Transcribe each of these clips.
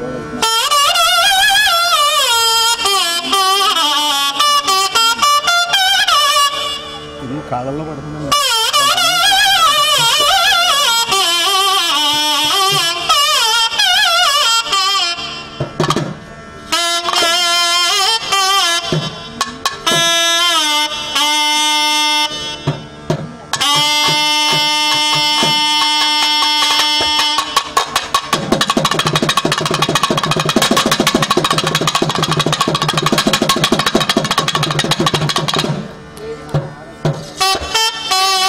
ఇది కాలంలో పడుతుంది ఆ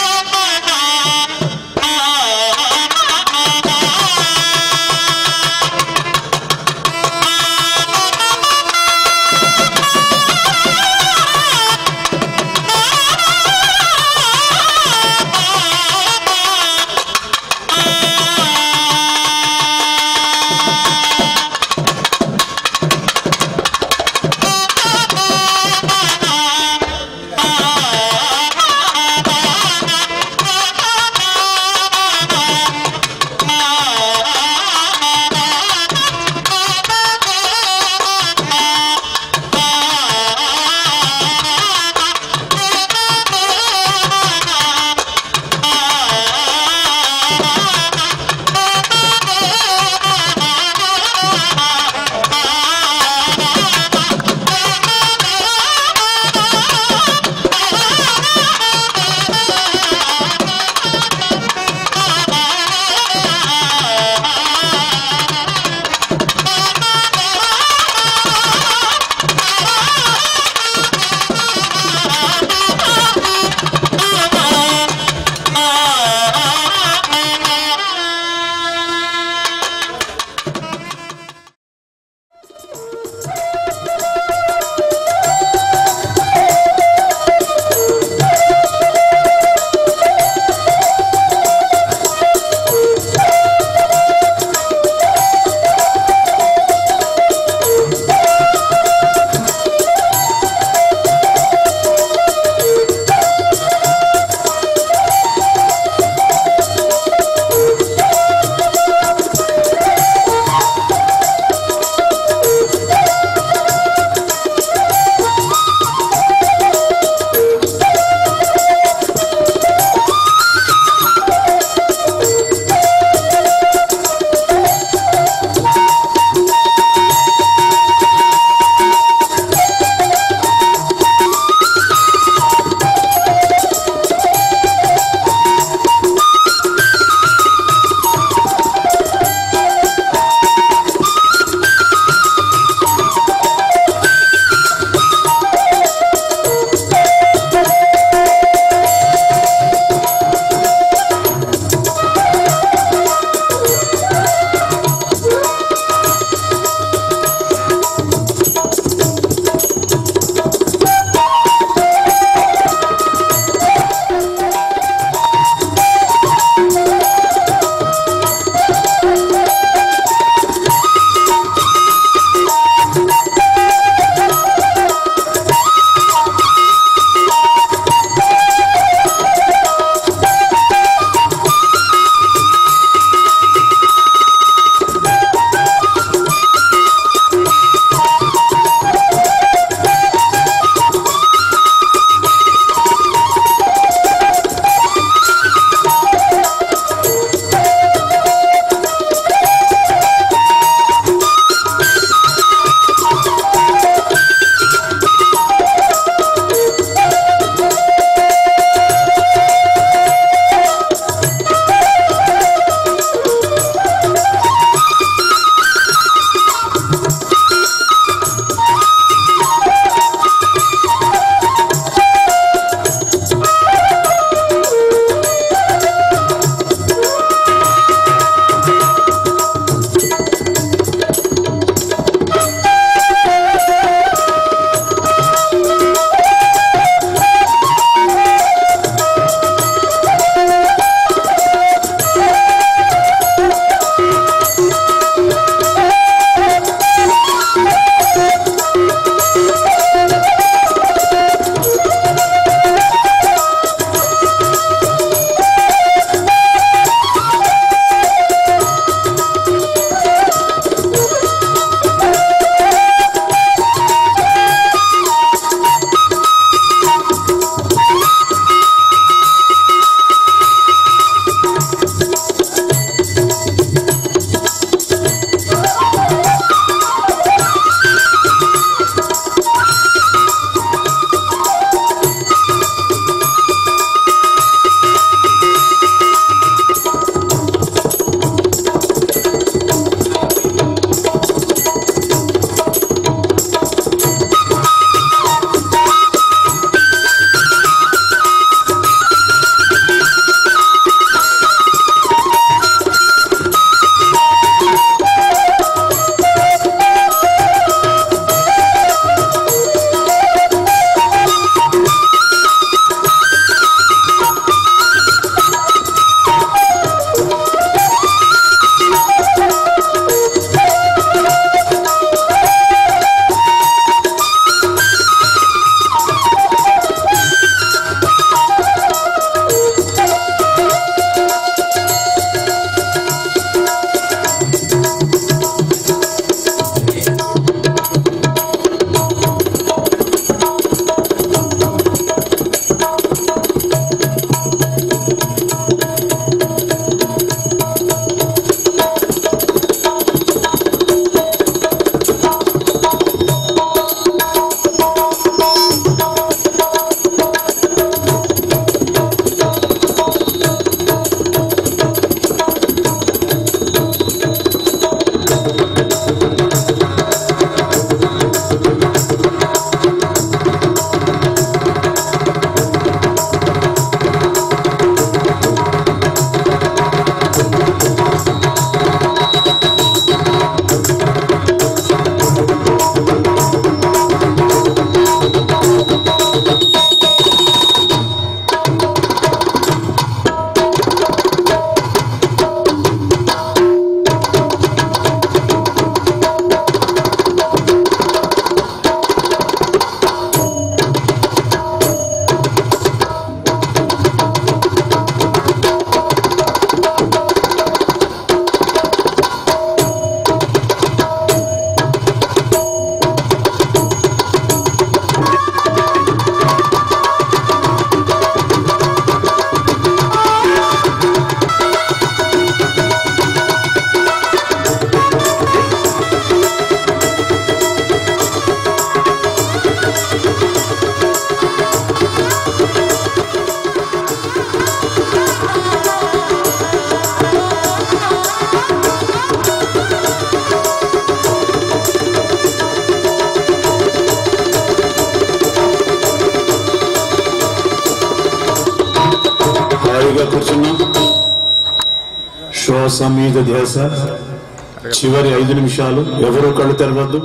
శ్వాస మీద ధ్యాస చివరి ఐదు నిమిషాలు ఎవరో కళ్ళు తెరవద్దు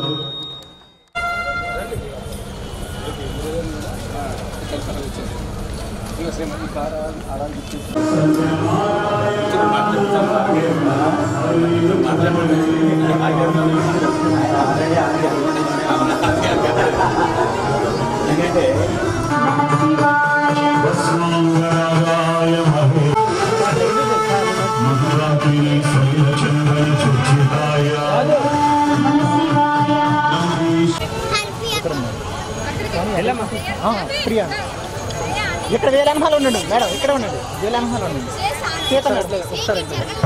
ప్రియా ఇక్కడ వేలన్హాలు ఉండండి మేడం ఇక్కడ ఉండండి వేలన్హాలు ఉండండి సీత మేడం ఒకసారి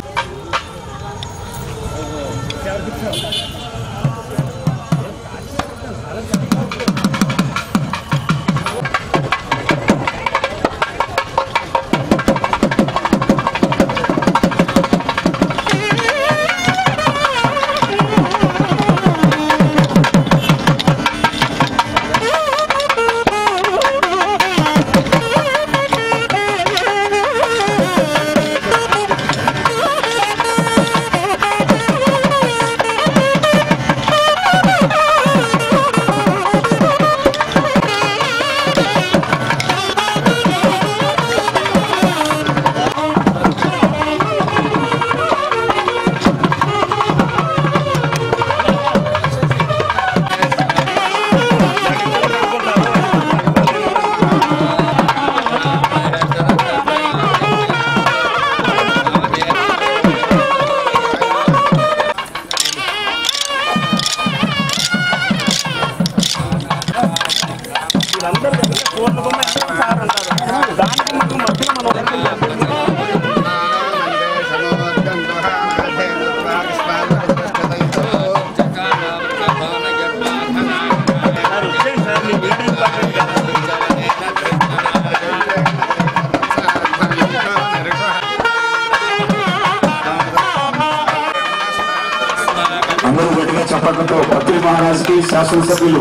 అందరూ గట్టిగా చప్పట్లతో పత్రి మహారాజ్కి శాసనసభ్యులు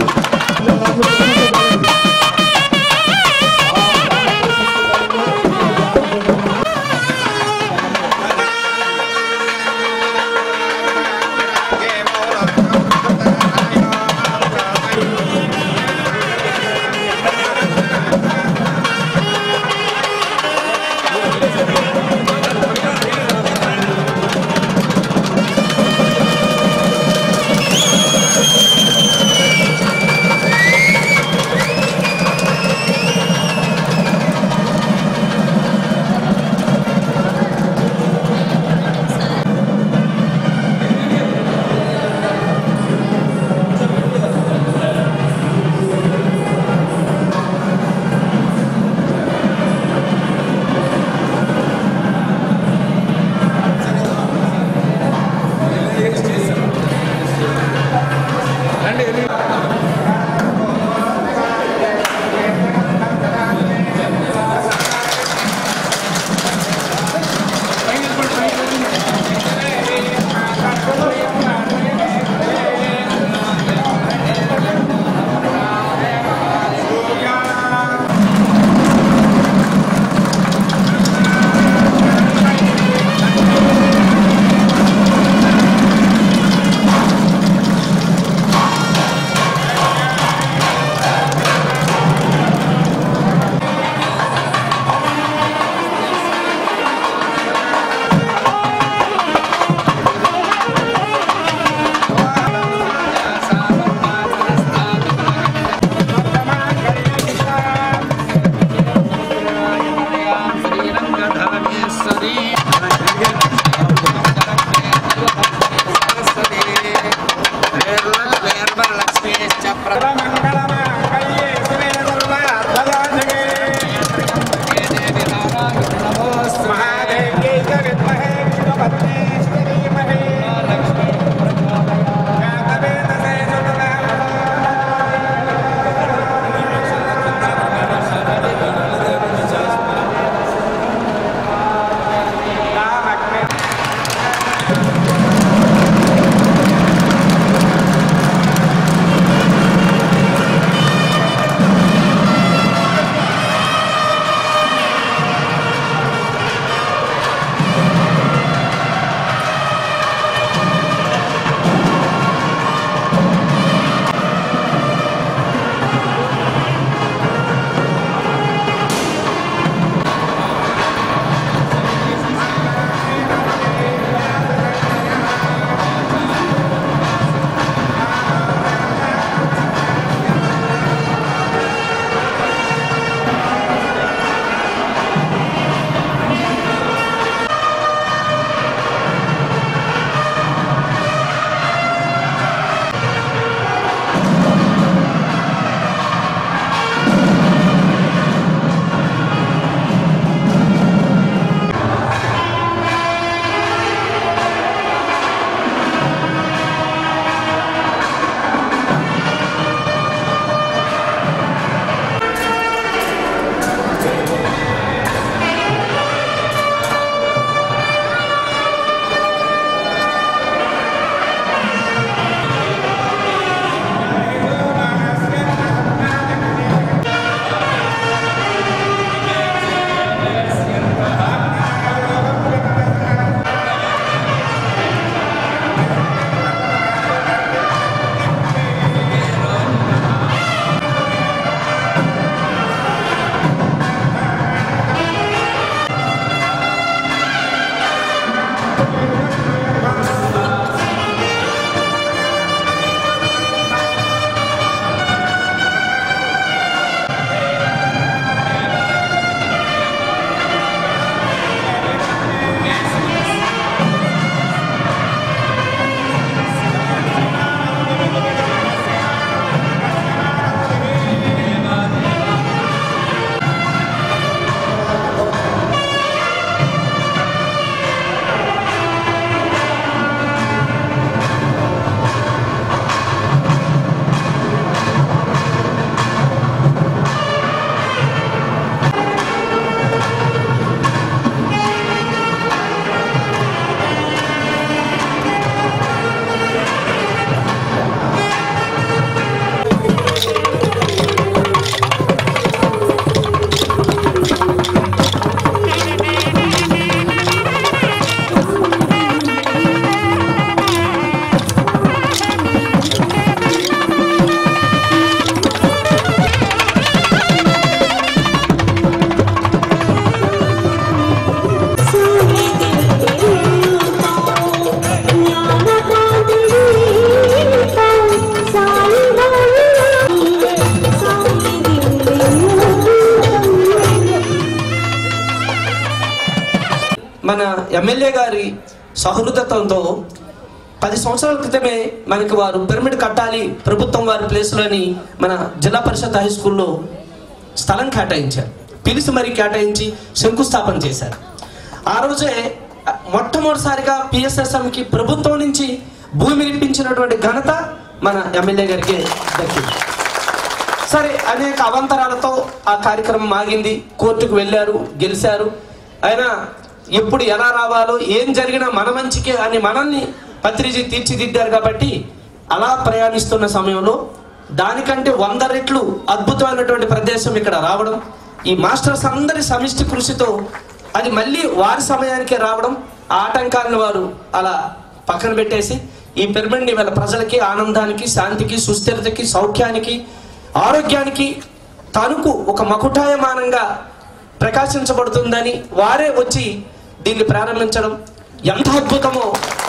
మన ఎమ్మెల్యే గారి సహృదత్వంతో పది సంవత్సరాల క్రితమే మనకి వారు పిరమిడ్ కట్టాలి ప్రభుత్వం వారి ప్లేస్లోని మన జిల్లా పరిషత్ హై స్కూల్లో స్థలం కేటాయించారు పిలిచి మరి కేటాయించి శంకుస్థాపన చేశారు ఆ రోజే మొట్టమొదటిసారిగా పిఎస్ఎస్ఎంకి ప్రభుత్వం నుంచి భూమి ఇప్పించినటువంటి ఘనత మన ఎమ్మెల్యే గారికి దక్కింది సరే అనేక అవంతరాలతో ఆ కార్యక్రమం ఆగింది కోర్టుకు వెళ్ళారు గెలిచారు అయినా ఎప్పుడు ఎలా రావాలో ఏం జరిగినా మన మంచికే అని మనల్ని పత్రిజీ తీర్చిదిద్దారు కాబట్టి అలా ప్రయాణిస్తున్న సమయంలో దానికంటే వంద రెట్లు అద్భుతమైనటువంటి ప్రదేశం ఇక్కడ రావడం ఈ మాస్టర్స్ అందరి సమిష్టి కృషితో అది మళ్ళీ వారి సమయానికే రావడం ఆ ఆటంకాలను వారు అలా పక్కన పెట్టేసి ఈ పిరమిడ్ని వీళ్ళ ప్రజలకి ఆనందానికి శాంతికి సుస్థిరతకి సౌఖ్యానికి ఆరోగ్యానికి తణుకు ఒక మకుటాయమానంగా ప్రకాశించబడుతుందని వారే వచ్చి దీన్ని ప్రారంభించడం ఎంత అద్భుతమో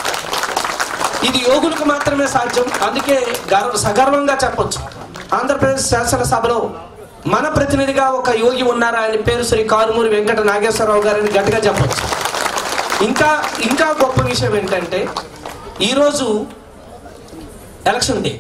ఇది యోగులకు మాత్రమే సాధ్యం అందుకే గర్వ సగర్వంగా చెప్పొచ్చు ఆంధ్రప్రదేశ్ శాసనసభలో మన ప్రతినిధిగా ఒక యోగి ఉన్నారు ఆయన పేరు శ్రీ కారుమూరి వెంకట నాగేశ్వరరావు గారని గట్టిగా చెప్పొచ్చు ఇంకా ఇంకా గొప్ప విషయం ఏంటంటే ఈరోజు ఎలక్షన్ డే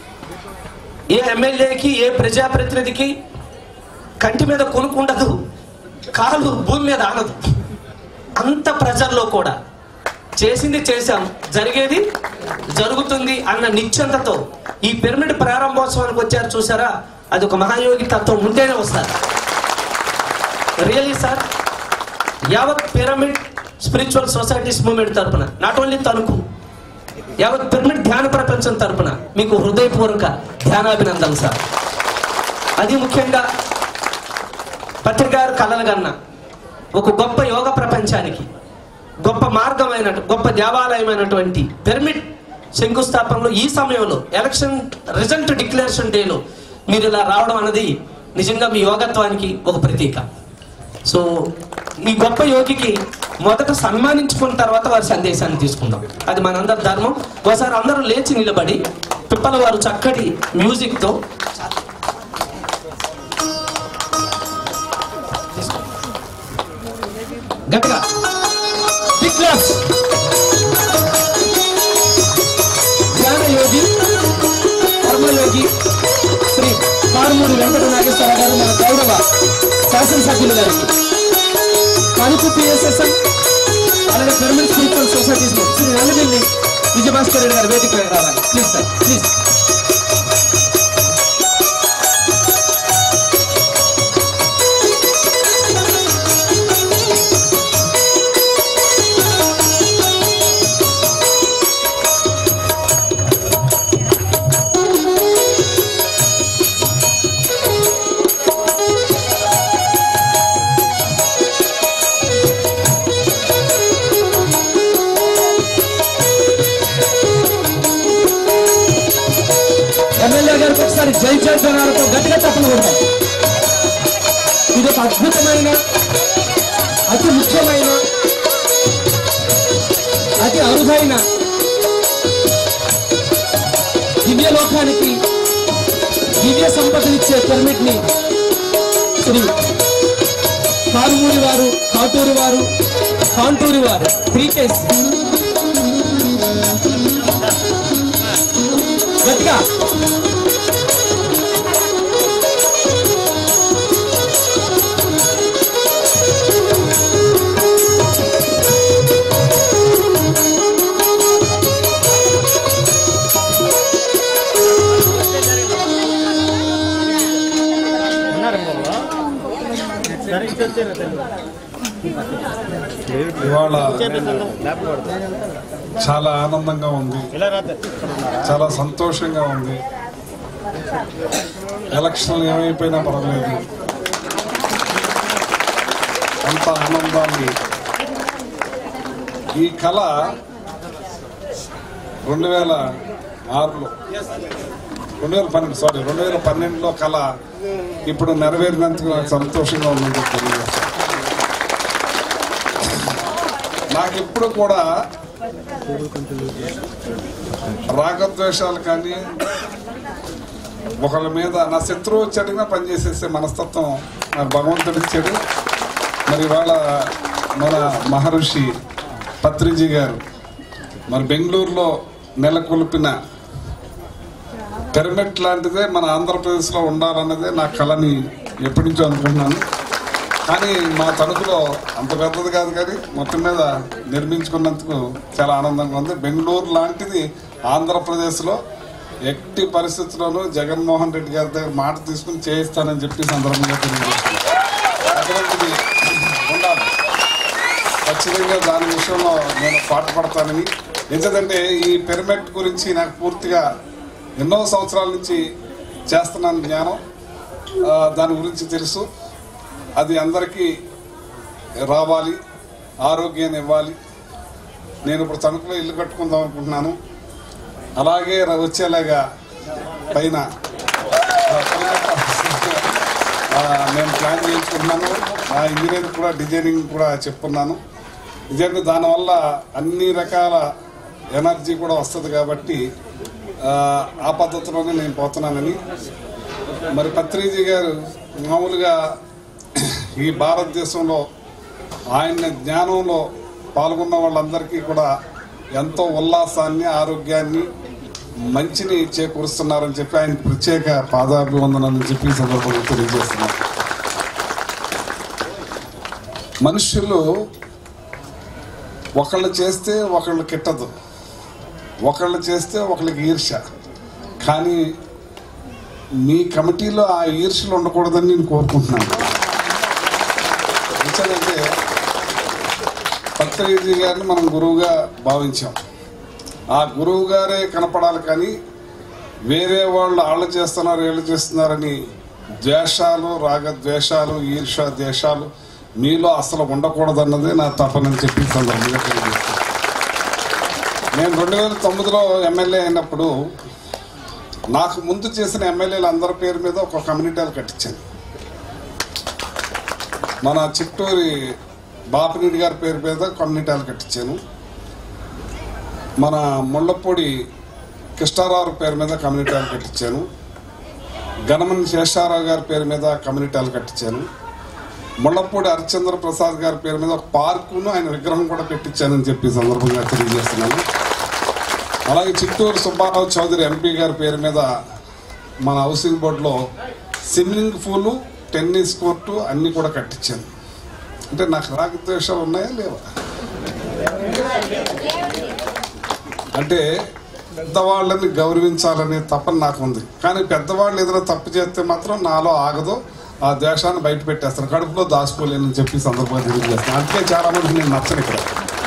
ఏ ఎమ్మెల్యేకి ఏ ప్రజాప్రతినిధికి కంటి మీద కొనుక్కుండదు కాలు భూమి మీద ఆనదు అంత ప్రజల్లో కూడా చేసింది చేశాం జరిగేది జరుగుతుంది అన్న నిశ్చంతతో ఈ పిరమిడ్ ప్రారంభోత్సవానికి వచ్చారు చూసారా అది ఒక మహాయోగి తత్వం ఉంటేనే వస్తారు రియలీ సార్ యావత్ పిరమిడ్ స్పిరిచువల్ సొసైటీస్ మూవ్మెంట్ తరపున నాట్ ఓన్లీ తణుకు యావత్ పిరమిడ్ ధ్యాన ప్రపంచం తరపున మీకు హృదయపూర్వక ధ్యానాభినందనలు సార్ అది ముఖ్యంగా పత్రికారు కళలు కన్నా ఒక గొప్ప యోగ ప్రపంచానికి గొప్ప మార్గమైన గొప్ప దేవాలయమైనటువంటి పిరమిడ్ శంకుస్థాపనలో ఈ సమయంలో ఎలక్షన్ రిజల్ట్ డిక్లరేషన్ డేలో మీరు ఇలా రావడం అన్నది నిజంగా మీ యోగత్వానికి ఒక ప్రతీక సో ఈ గొప్ప యోగికి మొదట సన్మానించుకున్న తర్వాత వారి సందేశాన్ని తీసుకుందాం అది మనందరి ధర్మం ఒకసారి అందరూ లేచి నిలబడి పిప్పల వారు చక్కటి మ్యూజిక్తో గట్టిగా బిగ్ క్లాప్స్ ధ్యాన యోగి కర్మయోగి శ్రీ కారుమూరి వెంకట నాగేశ్వర గారు మన గౌరవ శాసనసభ్యులు గారికి తణుకు పిఎస్ఎస్ఎం అలాగే pyramid spiritual societies Shri Nalladilli Vijayabhaskar Reddy garu వేదిక రావాలి ప్లీజ్ సార్ ప్లీజ్ ఎమ్మెల్యే గారికి ఒకసారి జై జై జనాలతో గట్టిగా తప్పలు కొడతాం ఇది ఒక అద్భుతమైన అతి ముఖ్యమైన అతి అరుదైన దివ్య లోకానికి దివ్య సంపదనిచ్చే పిరమిడ్ ని శ్రీ కారుమూరి వారు కాటూరి వారు కాంటూరి వారు త్రీ కేస్ గట్టిగా ఇవాళ చాలా ఆనందంగా ఉంది చాలా సంతోషంగా ఉంది ఎలక్షన్లు ఏమైపోయినా పర్వాలేదు అంత ఆనందాన్ని ఈ కళ రెండు వేల ఆరులో రెండు వేల పన్నెండు సారీ రెండు వేల పన్నెండులో కళ ఇప్పుడు నెరవేరినందుకు నాకు సంతోషంగా ఉందని తెలియజేస్తాను నాకు ఎప్పుడు కూడా రాగద్వేషాలు కానీ ఒకళ్ళ మీద నా శత్రువు వచ్చి అడిగినా పనిచేసేసే మనస్తత్వం నాకు భగవంతుడు ఇచ్చాడు మరి ఇవాళ మన మహర్షి పత్రిజీ గారు మరి బెంగళూరులో నెలకొల్పిన పిరమిడ్ లాంటిదే మన ఆంధ్రప్రదేశ్లో ఉండాలన్నదే నా కళని ఎప్పటి నుంచో అనుకుంటున్నాను కానీ మా తణుకులో అంత పెద్దది కాదు కానీ మొత్తం మీద నిర్మించుకున్నందుకు చాలా ఆనందంగా ఉంది బెంగళూరు లాంటిది ఆంధ్రప్రదేశ్లో ఎట్టి పరిస్థితుల్లోనూ జగన్మోహన్ రెడ్డి గారి దగ్గర మాట తీసుకుని చేయిస్తానని చెప్పి సందర్భంగా తెలియజేస్తున్నాను అటువంటిది ఉండాలి ఖచ్చితంగా దాని విషయంలో నేను పాటుపడతానని ఎందుకంటే ఈ పిరమిడ్ గురించి నాకు పూర్తిగా ఎన్నో సంవత్సరాల నుంచి చేస్తున్నాను జ్ఞానం ఆ, దాని గురించి తెలుసు అది అందరికీ రావాలి ఆరోగ్యాన్ని ఇవ్వాలి నేను ఇప్పుడు తణుకులో ఇల్లు కట్టుకుందాం అనుకుంటున్నాను అలాగే ర- వచ్చేలాగా పైన ఆ, ఆ, నేను ప్లాన్ చేయించుకుంటున్నాను ఆ ఇంజనీర్ కూడా డిజైనింగ్ కూడా చెప్పున్నాను నిజంగా దానివల్ల అన్ని రకాల ఎనర్జీ కూడా వస్తుంది కాబట్టి ఆ, ఆ పద్ధతిలోనే నేను పోతున్నానని మరి పత్రిజీ గారు మామూలుగా ఈ భారతదేశంలో ఆయన జ్ఞానంలో పాల్గొన్న వాళ్ళందరికీ కూడా ఎంతో ఉల్లాసాన్ని ఆరోగ్యాన్ని మంచిని చేకూరుస్తున్నారని చెప్పి ఆయన ప్రత్యేక పాదాభివందనాలని చెప్పి ఈ సందర్భంగా తెలియజేస్తున్నారు మనుషులు ఒకళ్ళు చేస్తే ఒకళ్ళు కిట్టదు ఒకళ్ళు చేస్తే ఒకళ్ళకి ఈర్ష కానీ మీ కమిటీలో ఆ ఈర్షలు ఉండకూడదని నేను కోరుకుంటున్నాను ఎందుకంటే పత్రిజీ గారిని మనం గురువుగా భావించాం ఆ గురువు గారే కనపడాలి కానీ వేరే వాళ్ళు వాళ్ళు చేస్తున్నారు వీళ్ళు చేస్తున్నారని ద్వేషాలు రాగద్వేషాలు ఈర్ష ద్వేషాలు మీలో అసలు ఉండకూడదన్నదే నా తపనని చెప్పి ఈ సందర్భంగా తెలియజేస్తాను నేను రెండు వేల తొమ్మిదిలో ఎమ్మెల్యే అయినప్పుడు నాకు ముందు చేసిన ఎమ్మెల్యేలు అందరి పేరు మీద ఒక కమ్యూనిటీలు కట్టించాను మన చిట్టూరి బాపిరెడ్డి గారి పేరు మీద కమ్యూనిటీలు కట్టించాను మన ముళ్ళపూడి కృష్ణారావు పేరు మీద కమ్యూనిటీలు కట్టించాను గణమని శేషారావు గారి పేరు మీద కమ్యూనిటీలు కట్టించాను ముళ్ళపూడి హరిచంద్ర ప్రసాద్ గారి పేరు మీద ఒక పార్కును ఆయన విగ్రహం కూడా పెట్టించానని చెప్పి ఈ సందర్భంగా తెలియజేస్తున్నాను అలాగే చిత్తూరు సుబ్బారావు చౌదరి ఎంపీ గారి పేరు మీద మన హౌసింగ్ బోర్డులో స్విమ్మింగ్ పూలు టెన్నిస్ కోర్టు అన్నీ కూడా కట్టించాను అంటే నాకు రాగద్వేషాలు ఉన్నాయా లేవా అంటే పెద్దవాళ్ళని గౌరవించాలనే తపన నాకు ఉంది కానీ పెద్దవాళ్ళు ఏదైనా తప్పు చేస్తే మాత్రం నాలో ఆగదు ఆ ద్వేషాన్ని బయట పెట్టేస్తాను కడుపులో దాచుకోలేనని చెప్పి సందర్భంగా తెలియజేస్తాను అందుకే చాలా మంది నేను నచ్చను ఇక్కడ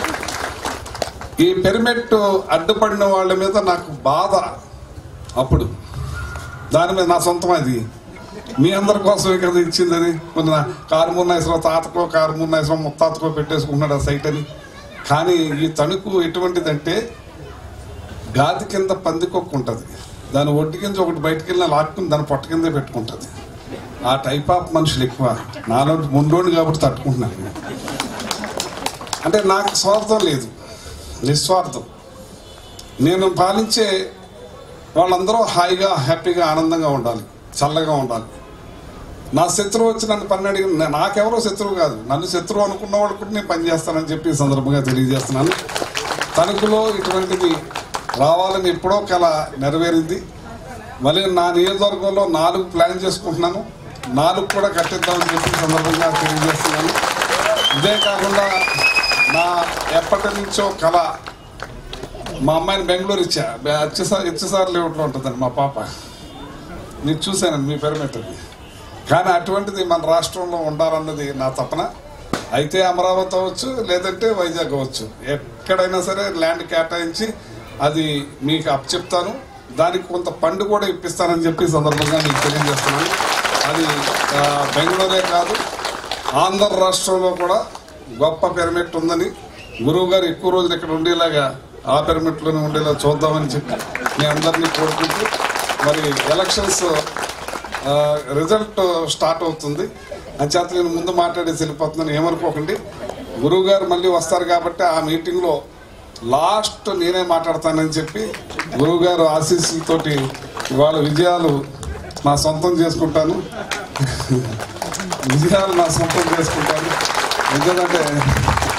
ఈ పిరమిడ్ అడ్డుపడిన వాళ్ళ మీద నాకు బాధ అప్పుడు దాని మీద నా సొంతం అది మీ అందరి కోసమే కదా ఇచ్చిందని కొన్ని నా కారు మున్నాయిశ్వరం తాతకో కారు మున్నాయిశ్వరం ముత్తాతకో పెట్టేసుకుంటున్నాడు ఆ సైట్ అని కానీ ఈ తణుకు ఎటువంటిదంటే గాది కింద పందికొక్కు ఉంటుంది దాని ఒడ్డు కింద ఒకటి బయటికి వెళ్ళినా లాక్కుని దాని పొట్ట కిందే పెట్టుకుంటుంది ఆ టైప్ ఆఫ్ మనుషులు ఎక్కువ నాలో ముండోండి కాబట్టి తట్టుకుంటున్నాను నేను. అంటే నాకు స్వార్థం లేదు నిస్వార్థం నేను పాలించే వాళ్ళందరూ హాయిగా హ్యాపీగా ఆనందంగా ఉండాలి చల్లగా ఉండాలి నా శత్రువు వచ్చి నన్ను పని అడిగి నా- నాకెవరో శత్రువు కాదు నన్ను శత్రువు అనుకున్న వాడు కూడా నేను పని చేస్తానని చెప్పి ఈ సందర్భంగా తెలియజేస్తున్నాను తణుకులో ఇటువంటిది రావాలని ఎప్పుడో కల నెరవేరింది మళ్ళీ నా నియోజకవర్గంలో నాలుగు ప్లాన్ చేసుకుంటున్నాను నాలుగు కూడా కట్టిద్దామని చెప్పి ఈ సందర్భంగా తెలియజేస్తున్నాను ఇదే కాకుండా నా ఎప్పటి నుంచో కళ మా అమ్మాయిని బెంగళూరు ఇచ్చా ఇచ్చసారి ఇచ్చసారి లేవుట్లో ఉంటుందండి మా పాప మీరు చూశానండి మీ పెరమెట్టది కానీ అటువంటిది మన రాష్ట్రంలో ఉండాలన్నది నా తపన అయితే అమరావతి అవ్వచ్చు లేదంటే వైజాగ్ అవ్వచ్చు ఎక్కడైనా సరే ల్యాండ్ కేటాయించి అది మీకు అప్పచెప్తాను దానికి కొంత ఫండ్ కూడా ఇప్పిస్తానని చెప్పి ఈ సందర్భంగా మీకు తెలియజేస్తున్నాను అది ఆ, బెంగళూరే కాదు ఆంధ్ర రాష్ట్రంలో కూడా గొప్ప పిరమిడ్ ఉందని గురువు గారు ఎక్కువ రోజులు ఇక్కడ ఉండేలాగా ఆ పిరమిడ్లోనే ఉండేలా చూద్దామని చెప్పి మీ అందరినీ కోరుకుంటూ మరి ఎలక్షన్స్ ఆ, రిజల్ట్ స్టార్ట్ అవుతుంది అంచేత నేను ముందు మాట్లాడేసి వెళ్ళిపోతున్నాను ఏమనుకోకండి గురువు గారు మళ్ళీ వస్తారు కాబట్టి ఆ మీటింగ్లో లాస్ట్ నేనే మాట్లాడతానని చెప్పి గురువు గారు ఆశీస్సులతోటి ఇవాళ విజయాలు నా సొంతం చేసుకుంటాను విజయాలు నా సొంతం చేసుకుంటాను ఎందుకంటే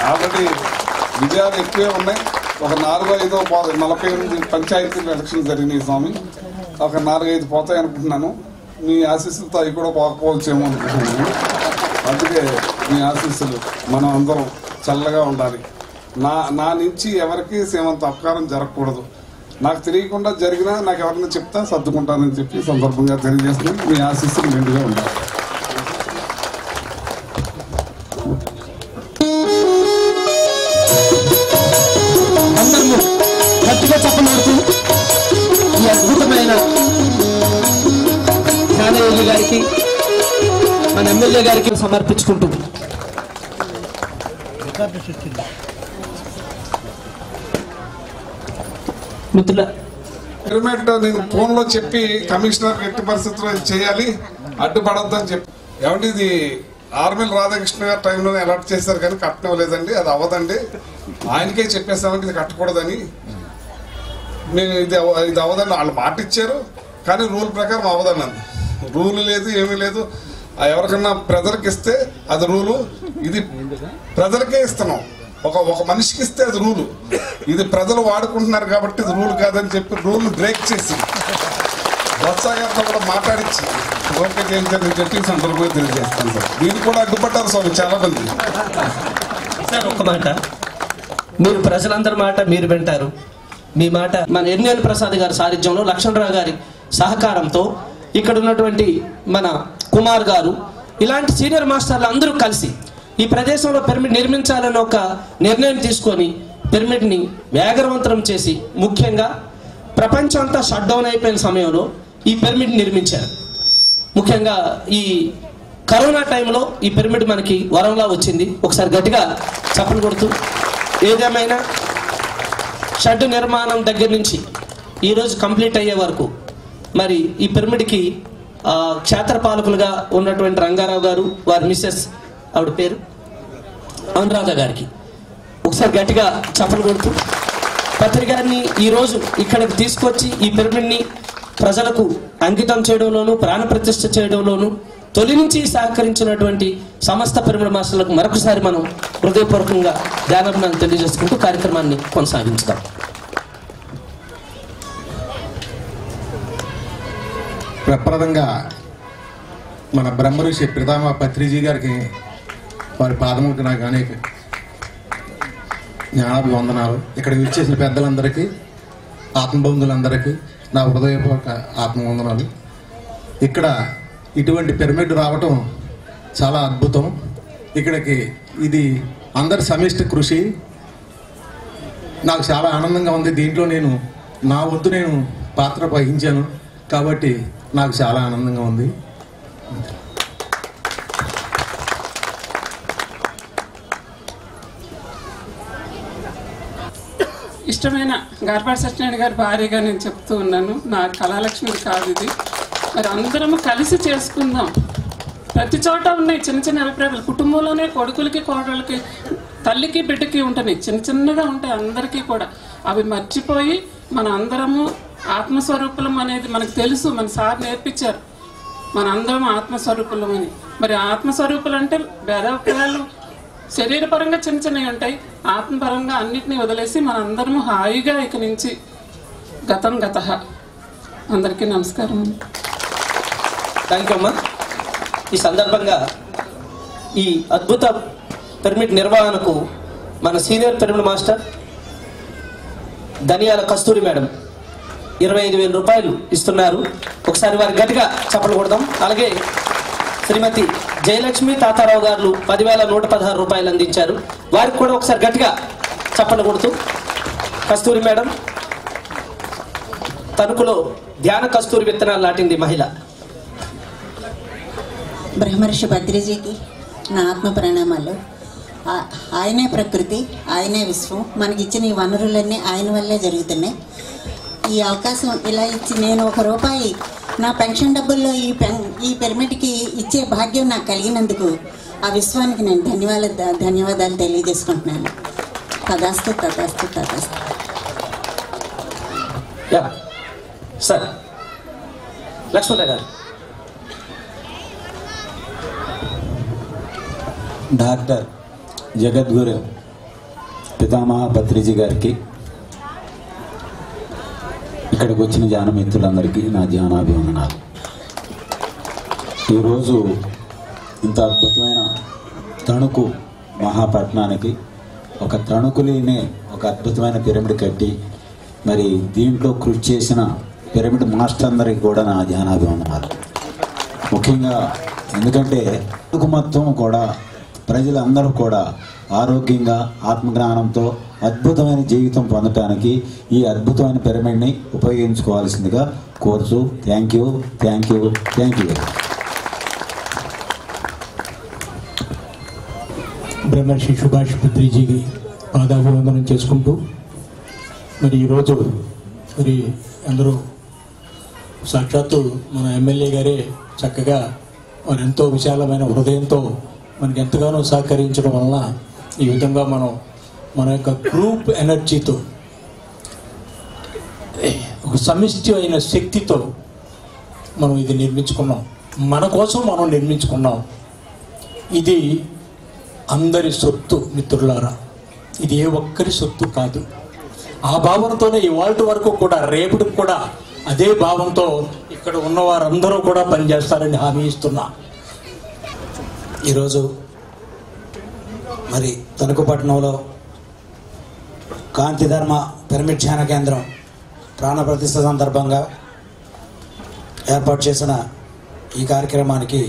ఆల్రెడీ విజయాలు ఎక్కువే ఉన్నాయి ఒక నాలుగో ఐదో పో- నలభై ఎనిమిది పంచాయతీలు ఎలక్షన్ జరిగినాయి స్వామి ఒక నాలుగైదు పోతాయి అనుకుంటున్నాను మీ ఆశీస్సులతో అవి కూడా పోకపోవచ్చేమో అనుకుంటున్నాను అందుకే మీ ఆశీస్సులు మనం అందరం చల్లగా ఉండాలి నా నా నుంచి ఎవరికి సేమంత అపకారం జరగకూడదు నాకు తెలియకుండా జరిగినా నాకు ఎవరైనా చెప్తా సర్దుకుంటానని చెప్పి ఈ సందర్భంగా తెలియజేస్తున్నాను మీ ఆశీస్సులు మెండుగా ఉండాలి అందరము గట్టిగా చెప్పబడుతూ ఈ అద్భుతమైన జ్ఞానయోగి గారికి మన ఎమ్మెల్యే గారికి సమర్పించుకుంటూ మిత్రుల పిరమిడ్ నేను ఫోన్ లో చెప్పి కమిషనర్ ఎట్టి పరిస్థితుల్లో ఇది చేయాలి అడ్డుపడొద్దని చెప్పి ఏమండి ఇది ఆర్మిల్ రాధాకృష్ణ గారి టైంలో అలర్ట్ చేశారు కానీ కట్టనివ్వలేదండి అది అవ్వదండి ఆయనకే చెప్పేసామంటే ఇది కట్టకూడదని మేము ఇది అవ- ఇది అవ్వదండి వాళ్ళు మాట ఇచ్చారు కానీ రూల్ ప్రకారం అవ్వదండి అంది రూల్ లేదు ఏమీ లేదు ఆ ఎవరికన్నా ప్రజలకు ఇస్తే అది రూలు ఇది ప్రజలకే ఇస్తున్నాం ఒక ఒక మనిషికి ఇస్తే అది రూలు ఇది ప్రజలు వాడుకుంటున్నారు కాబట్టి ఇది రూల్ కాదని చెప్పి రూల్ బ్రేక్ చేసి బొత్స గారితో కూడా మాట్లాడించి ఓకే చేయించని చెప్పి ఈ సందర్భంగా తెలియజేస్తాను సార్ దీనికి కూడా అడ్డుపడ్డారు స్వామి చాలా మంది సార్ ఒక మాట మీరు ప్రజలందరి మాట మీరు వింటారు మీ మాట మన ఎన్నేని ప్రసాద్ గారి సారథ్యంలో లక్ష్మణరావు గారి సహకారంతో ఇక్కడ ఉన్నటువంటి మన కుమార్ గారు ఇలాంటి సీనియర్ మాస్టర్లు అందరూ కలిసి ఈ ప్రదేశంలో పిరమిడ్ నిర్మించాలని ఒక నిర్ణయం తీసుకొని పిరమిడ్ని వేగవంతం చేసి ముఖ్యంగా ప్రపంచం అంతా షట్ డౌన్ అయిపోయిన సమయంలో ఈ పిరమిడ్ నిర్మించారు ముఖ్యంగా ఈ కరోనా టైంలో ఈ పిరమిడ్ మనకి వరంలా వచ్చింది ఒకసారి గట్టిగా చప్పలు కొడుతూ ఏదేమైనా షెడ్ నిర్మాణం దగ్గర నుంచి ఈరోజు కంప్లీట్ అయ్యే వరకు మరి ఈ పిరమిడ్కి ఆ, క్షేత్రపాలకులుగా ఉన్నటువంటి రంగారావు గారు వారి మిస్సెస్ ఆవిడ పేరు అనురాధ గారికి ఒకసారి గట్టిగా చప్పలు కొడుతూ పత్రి గారిని ఈరోజు ఇక్కడికి తీసుకొచ్చి ఈ పిరమిడ్ని ప్రజలకు అంకితం చేయడంలోను ప్రాణ ప్రతిష్ఠ చేయడంలోను తొలి నుంచి సహకరించినటువంటి సమస్త పిరమిడ్ మాస్టర్లకు మరొకసారి మనం హృదయపూర్వకంగా ధ్యానాభిమానం తెలియజేసుకుంటూ కార్యక్రమాన్ని కొనసాగించుదాం ప్రప్రదంగా మన బ్రహ్మఋషి ప్రధామ పత్రిజీ గారికి వారి పాదములకు నాకు అనేక జ్ఞానాభివందనాలు ఇక్కడికి విచ్చేసిన పెద్దలందరికీ ఆత్మబంధులందరికీ నా హృదయపూర్వక ఆత్మవందనాలు ఇక్కడ ఇటువంటి పిరమిడ్ రావటం చాలా అద్భుతం ఇక్కడికి ఇది అందరి సమిష్టి కృషి నాకు చాలా ఆనందంగా ఉంది దీంట్లో నేను నా వంతు నేను పాత్ర వహించాను కాబట్టి నాకు చాలా ఆనందంగా ఉంది ఇష్టమైన గార్పాటి సత్యనారాయణ గారి భార్యగా నేను చెప్తూ ఉన్నాను నా కళాలక్ష్మి కాదు ఇది మరి అందరము కలిసి చేసుకుందాం ప్రతి చోట ఉన్నాయి చిన్న చిన్న అభిప్రాయాలు కుటుంబంలోనే కొడుకులకి కోడళ్ళకి తల్లికి బిడ్డకి ఉంటున్నాయి చిన్న చిన్నగా ఉంటాయి అందరికీ కూడా అవి మర్చిపోయి మన అందరము ఆత్మస్వరూపులం అనేది మనకు తెలుసు మన సార్ నేర్పించారు మన అందరం ఆత్మస్వరూపులం అని మరి ఆత్మస్వరూపులు అంటే భేదాభిప్రాయాలు శరీరపరంగా చిన్న చిన్నవి ఉంటాయి ఆత్మపరంగా అన్నిటినీ వదిలేసి మన అందరము హాయిగా ఇక నుంచి గతం గత అందరికీ నమస్కారం థ్యాంక్ యూ అమ్మా ఈ సందర్భంగా ఈ అద్భుత పిరమిడ్ నిర్వహణకు మన సీనియర్ పిరమిడ్ మాస్టర్ ధనియాల కస్తూరి మేడం ఇరవై ఐదు వేల రూపాయలు ఇస్తున్నారు ఒకసారి వారి గట్టిగా చప్పలు కొడదాం అలాగే శ్రీమతి జయలక్ష్మి తాతారావు గారు పదివేల నూట పదహారు రూపాయలు అందించారు వారికి కూడా ఒకసారి గట్టిగా చప్పలు కొడుతూ కస్తూరి మేడం తణుకులో ధ్యాన కస్తూరి విత్తనాలు నాటింది మహిళ బ్రహ్మర్షి భద్రజీకి నా ఆత్మ ప్రణామాలు ఆ- ఆయనే ప్రకృతి ఆయనే విశ్వం మనకిచ్చిన ఈ వనరులన్నీ ఆయన వల్లే జరుగుతున్నాయి ఈ అవకాశం ఇలా ఇచ్చి నేను ఒక రూపాయి నా పెన్షన్ డబ్బుల్లో ఈ పెన్ ఈ పిరమిడ్కి ఇచ్చే భాగ్యం నాకు కలిగినందుకు ఆ విశ్వానికి నేను ధన్యవాద ధన్యవాదాలు తెలియజేసుకుంటున్నాను తదాస్తు తదాస్తు తదాస్తు యా సార్ లక్ష్మణ గారు డాక్టర్ జగద్గురు పితామహ భత్రిజీ గారికి ఇక్కడికి వచ్చిన ధ్యాన మిత్రులందరికీ నా ధ్యానాభివందనాలు ఈరోజు ఇంత అద్భుతమైన తణుకు మహాపట్నానికి ఒక తణుకులేనే ఒక అద్భుతమైన పిరమిడ్ కట్టి మరి దీంట్లో కృషి చేసిన పిరమిడ్ మాస్టర్ అందరికీ కూడా నా ధ్యానాభివందనాలు ముఖ్యంగా ఎందుకంటే తణుకు మొత్తం కూడా ప్రజలందరూ కూడా ఆరోగ్యంగా ఆత్మజ్ఞానంతో అద్భుతమైన జీవితం పొందటానికి ఈ అద్భుతమైన పిరమిడ్ని ఉపయోగించుకోవాల్సిందిగా కోరుచు thank you thank you thank you Brahmarshi Subhash పత్రిజీకి పాదాభివందనం చేసుకుంటూ మరి ఈరోజు మరి అందరూ సాక్షాత్తు మన ఎమ్మెల్యే గారే చక్కగా మరి ఎంతో విశాలమైన హృదయంతో మనకి ఎంతగానో సహకరించడం వలన ఈ విధంగా మనం మన యొక్క గ్రూప్ ఎనర్జీతో ఒక సమిష్టి అయిన శక్తితో మనం ఇది నిర్మించుకున్నాం మన కోసం మనం నిర్మించుకున్నాం ఇది అందరి సొత్తు మిత్రులారా ఇది ఏ ఒక్కరి సొత్తు కాదు ఆ భావనతోనే ఇవాళ వరకు కూడా రేపటికి కూడా అదే భావంతో ఇక్కడ ఉన్న వారందరూ కూడా పనిచేస్తారని హామీ ఇస్తున్నా ఈరోజు మరి తణుకుపట్నంలో కాంతిధర్మ పిరమిడ్ ధ్యాన కేంద్రం ప్రాణ ప్రతిష్ఠ సందర్భంగా ఏర్పాటు చేసిన ఈ కార్యక్రమానికి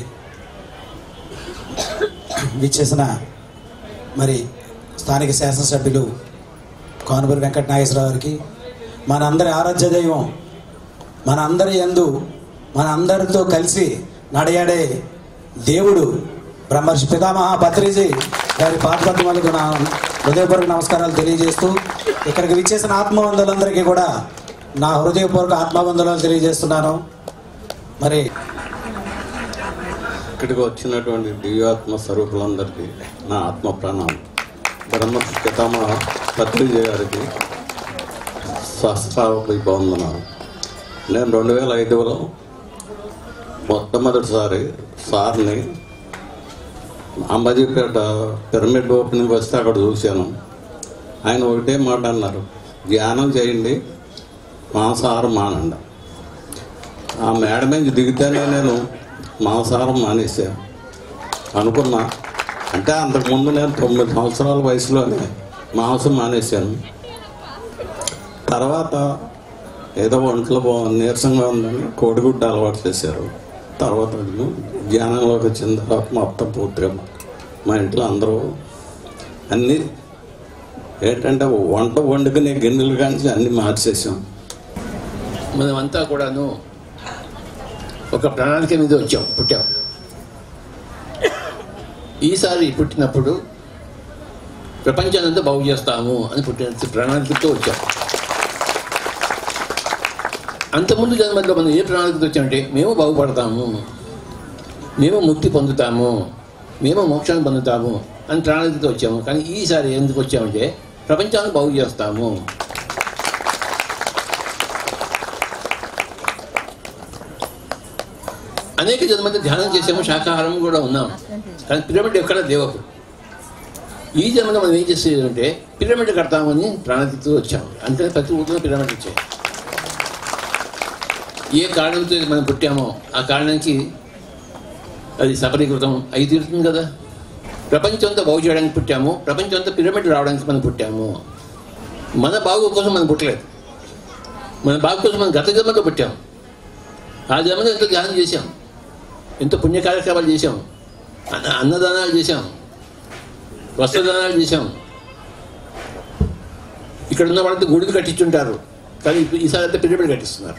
విచ్చేసిన మరి స్థానిక శాసనసభ్యులు కానుపూరి వెంకట నాగేశ్వరరావు గారికి మనందరి ఆరాధ్య దైవం మన అందరి యందు మన అందరితో కలిసి నడయాడే దేవుడు బ్రహ్మర్షి పితామహ భద్రిజీ గారి పాదపద్మలకు నా హృదయపూర్వక నమస్కారాలు తెలియజేస్తూ ఇక్కడికి విచ్చేసిన ఆత్మవంతులందరికీ కూడా నా హృదయపూర్వక ఆత్మవందనాలు తెలియజేస్తున్నాను మరి ఇక్కడికి వచ్చినటువంటి దివ్యాత్మ స్వరూపులందరికీ నా ఆత్మ ప్రాణాలు బ్రహ్మ పితామహ పత్రిజ గారికి సహస్రావకి వందనాలు నేను రెండు వేల ఐదులో మొట్టమొదటిసారి సార్ని అంబాజీపేట పిరమిడ్ ఓపెనింగ్ వస్తే అక్కడ చూశాను ఆయన ఒకటే మాట అన్నారు ధ్యానం చేయండి మాంసాహారం మానండి ఆ మేడ నుంచి దిగితేనే నేను మాంసాహారం మానేశాను అనుకున్నా అంటే అంతకుముందు నేను తొమ్మిది సంవత్సరాల వయసులోనే మాంసం మానేశాను తర్వాత ఏదో ఒంట్లో బా నీరసంగా ఉందని కోడిగుడ్డ అలవాటు చేశారు తర్వాత నేను ధ్యానంలోకి వచ్చిన తర్వాత మొత్తం పూర్తిగా మా ఇంట్లో అందరూ అన్నీ ఏంటంటే వంట వండుకునే గిన్నెలు కానీ అన్నీ మార్చేసాం మనమంతా కూడాను ఒక ప్రణాళిక మీద వచ్చాం పుట్టాం ఈసారి పుట్టినప్పుడు ప్రపంచానంతా బాగు చేస్తాము అని పుట్టిన ప్రణాళికతో వచ్చాం అంతకుముందు జన్మల్లో మనం ఏ ప్రణాళికతో వచ్చామంటే మేము బాగుపడతాము మేము ముక్తి పొందుతాము మేము మోక్షాన్ని పొందుతాము అని ప్రణాళికతో వచ్చాము కానీ ఈసారి ఎందుకు వచ్చామంటే ప్రపంచాన్ని బాగు చేస్తాము అనేక జన్మల ధ్యానం చేసాము శాకాహారం కూడా ఉన్నాం కానీ పిరమిడ్ ఎక్కడ దేవకు ఈ జన్మలో మనం ఏం చేసేదంటే పిరమిడ్ కడతామని ప్రణాళికతో వచ్చాము అందుకని ప్రతి ఊరిలో పిరమిడ్ వచ్చాయి ఏ కారణంతో మనం పుట్టామో ఆ కారణానికి అది సఫలీకృతం అయి తీరుతుంది కదా ప్రపంచం అంతా బాగు చేయడానికి పుట్టాము ప్రపంచం అంతా పిరమిడ్ రావడానికి మనం పుట్టాము మన బాగు కోసం మనం పుట్టలేదు మన బాగు కోసం మనం గత జన్మలో పుట్టాము ఆ జన్మలో ఎంతో ధ్యానం చేశాం ఎంతో పుణ్య కార్యక్రమాలు చేశాం అన్న అన్నదానాలు చేశాం వస్త్రదానాలు చేశాం ఇక్కడ ఉన్న వాళ్ళంతా గుడిని కట్టించుంటారు కానీ ఇప్పుడు ఈసారి అంతా పిరమిడ్ కట్టిస్తున్నారు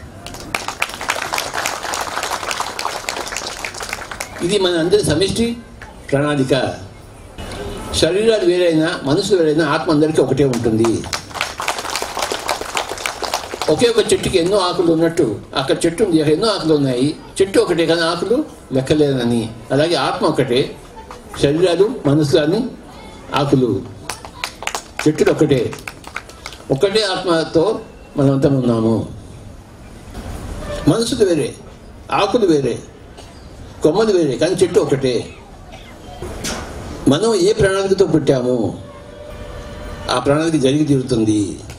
ఇది మన అందరి సమిష్టి ప్రణాళిక శరీరాలు వేరైనా మనసు వేరైనా ఆత్మ అందరికీ ఒకటే ఉంటుంది ఒకే ఒక చెట్టుకి ఎన్నో ఆకులు ఉన్నట్టు అక్కడ చెట్టు ఉంది అక్కడ ఎన్నో ఆకులు ఉన్నాయి చెట్టు ఒకటే కానీ ఆకులు లెక్కలేదని అలాగే ఆత్మ ఒకటే శరీరాలు మనసులు అని ఆకులు చెట్టులు ఒకటే ఒక్కటే ఆత్మతో మనమంతా ఉన్నాము మనసులు వేరే ఆకులు వేరే కొమ్మలు వేరే కానీ చెట్టు ఒకటే మనం ఏ ప్రణాళికతో పుట్టాము ఆ ప్రణాళిక జరిగి తీరుతుంది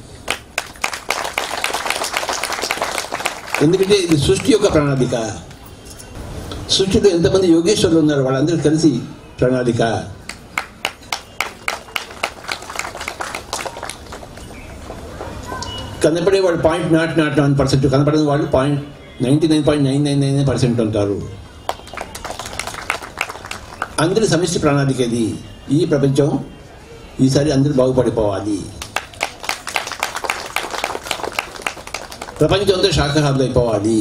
ఎందుకంటే ఇది సృష్టి యొక్క ప్రణాళిక సృష్టిలో ఎంతమంది యోగేశ్వరులు ఉన్నారు వాళ్ళందరూ కలిసి ప్రణాళిక కనపడే వాళ్ళు point not not one percent కనపడని వాళ్ళు point ninety nine point nine nine nine percent ఉంటారు అందరి సమిష్టి ప్రణాళిక ఇది ఈ ప్రపంచం ఈసారి అందరూ బాగుపడిపోవాలి ప్రపంచంతో శాఖాహారులు అయిపోవాలి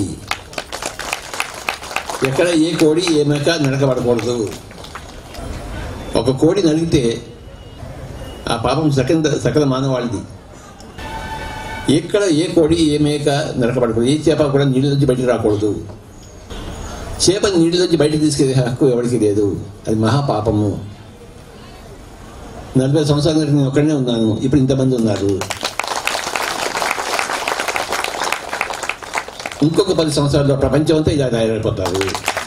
ఎక్కడ ఏ కోడి ఏ మేక నడకబడకూడదు ఒక కోడి నరిగితే ఆ పాపం సకల సకల మానవాళిది ఎక్కడ ఏ కోడి ఏ మేక నరకబడకూడదు ఏ చేప కూడా నీళ్ళ నుంచి బయటికి రాకూడదు చేప నీళ్ళ నుంచి బయటకు తీసుకెళ్ళే హక్కు ఎవరికి లేదు అది మహాపాపము నలభై సంవత్సరాల క్రితం నేను ఒక్కడనే ఉన్నాను ఇప్పుడు ఇంతమంది ఉన్నారు ఇంకొక పది సంవత్సరాల్లో ప్రపంచం అంతా ఇలా తయారైపోతారు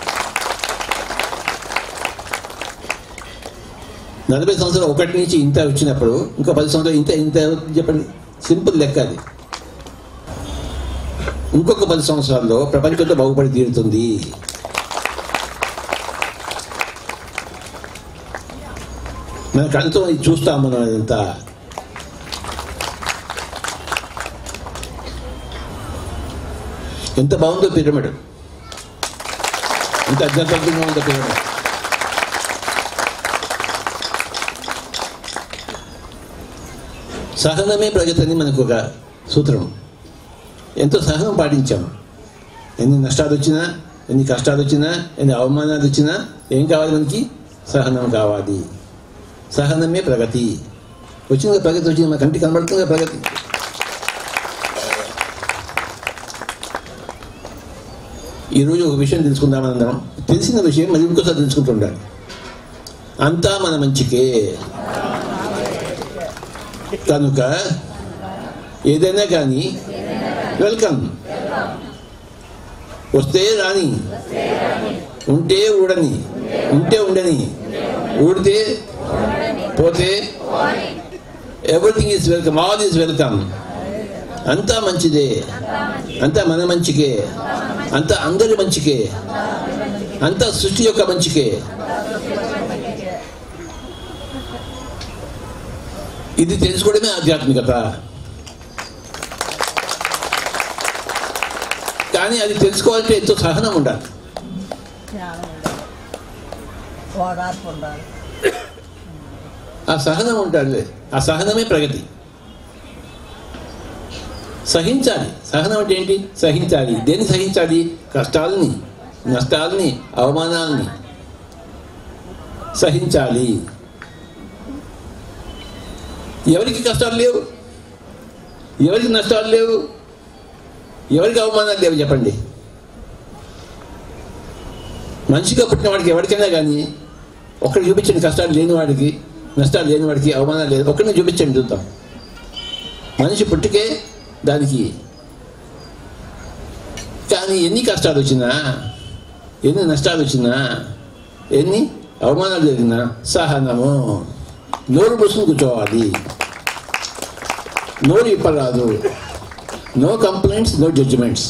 నలభై సంవత్సరాలు ఒకటి నుంచి ఇంత వచ్చినప్పుడు ఇంకో పది సంవత్సరాలు ఇంత ఇంత చెప్పండి సింపుల్ లెక్క అది ఇంకొక పది సంవత్సరాల్లో ప్రపంచంతో బాగుపడి తీరుతుంది మన కళ్ళతో ఇది చూస్తాం మనం ఇదంతా ఎంత బాగుందో పిరమిడ్ ఎంత అధ్యాత్మికంగా ఉందో పిరమిడ్ సహనమే ప్రగతి అని మనకు ఒక సూత్రం ఎంతో సహనం పాటించాం ఎన్ని నష్టాలు వచ్చినా ఎన్ని కష్టాలు వచ్చినా ఎన్ని అవమానాలు వచ్చినా ఏం కావాలి మనకి సహనం కావాలి సహనమే ప్రగతి వచ్చిన ప్రగతి వచ్చింది మన కంటికి కనబడుతుంది ప్రగతి ఈరోజు ఒక విషయం తెలుసుకుందామన్నాం తెలిసిన విషయం మరి ఇంకోసారి తెలుసుకుంటుండాలి అంతా మన మంచికే కనుక ఏదైనా కానీ వెల్కమ్ వస్తే రాని ఉంటే ఊడని ఉంటే ఉండని ఊడితే పోతే everything is welcome all is welcome అంతా మంచిదే అంతా మన మంచికే అంతా అందరి మంచికే అంతా సృష్టి యొక్క మంచికే ఇది తెలుసుకోవడమే ఆధ్యాత్మికత కానీ అది తెలుసుకోవాలంటే ఎంతో సహనం ఉండాలి ఓదార్పు ఉండాలి ఆ సహనం ఉంటుంది ఆ సహనమే ప్రగతి సహించాలి సహనం అంటే ఏంటి సహించాలి దేన్ని సహించాలి కష్టాలని నష్టాలని అవమానాలని సహించాలి ఎవరికి కష్టాలు లేవు ఎవరికి నష్టాలు లేవు ఎవరికి అవమానాలు లేవు చెప్పండి మనిషిగా పుట్టిన వాడికి ఎవరికైనా కానీ ఒక్కడికి చూపించండి కష్టాలు లేని వాడికి నష్టాలు లేని వాడికి అవమానాలు లేదు ఒక్కడిని చూపించండి చూద్దాం మనిషి పుట్టికే దానికి కానీ ఎన్ని కష్టాలు వచ్చినా ఎన్ని నష్టాలు వచ్చినా ఎన్ని అవమానాలు జరిగినా సహనము నోరు మూసుకుని కూర్చోవాలి నోరు ఇప్పరాదు నో కంప్లైంట్స్ నో జడ్జిమెంట్స్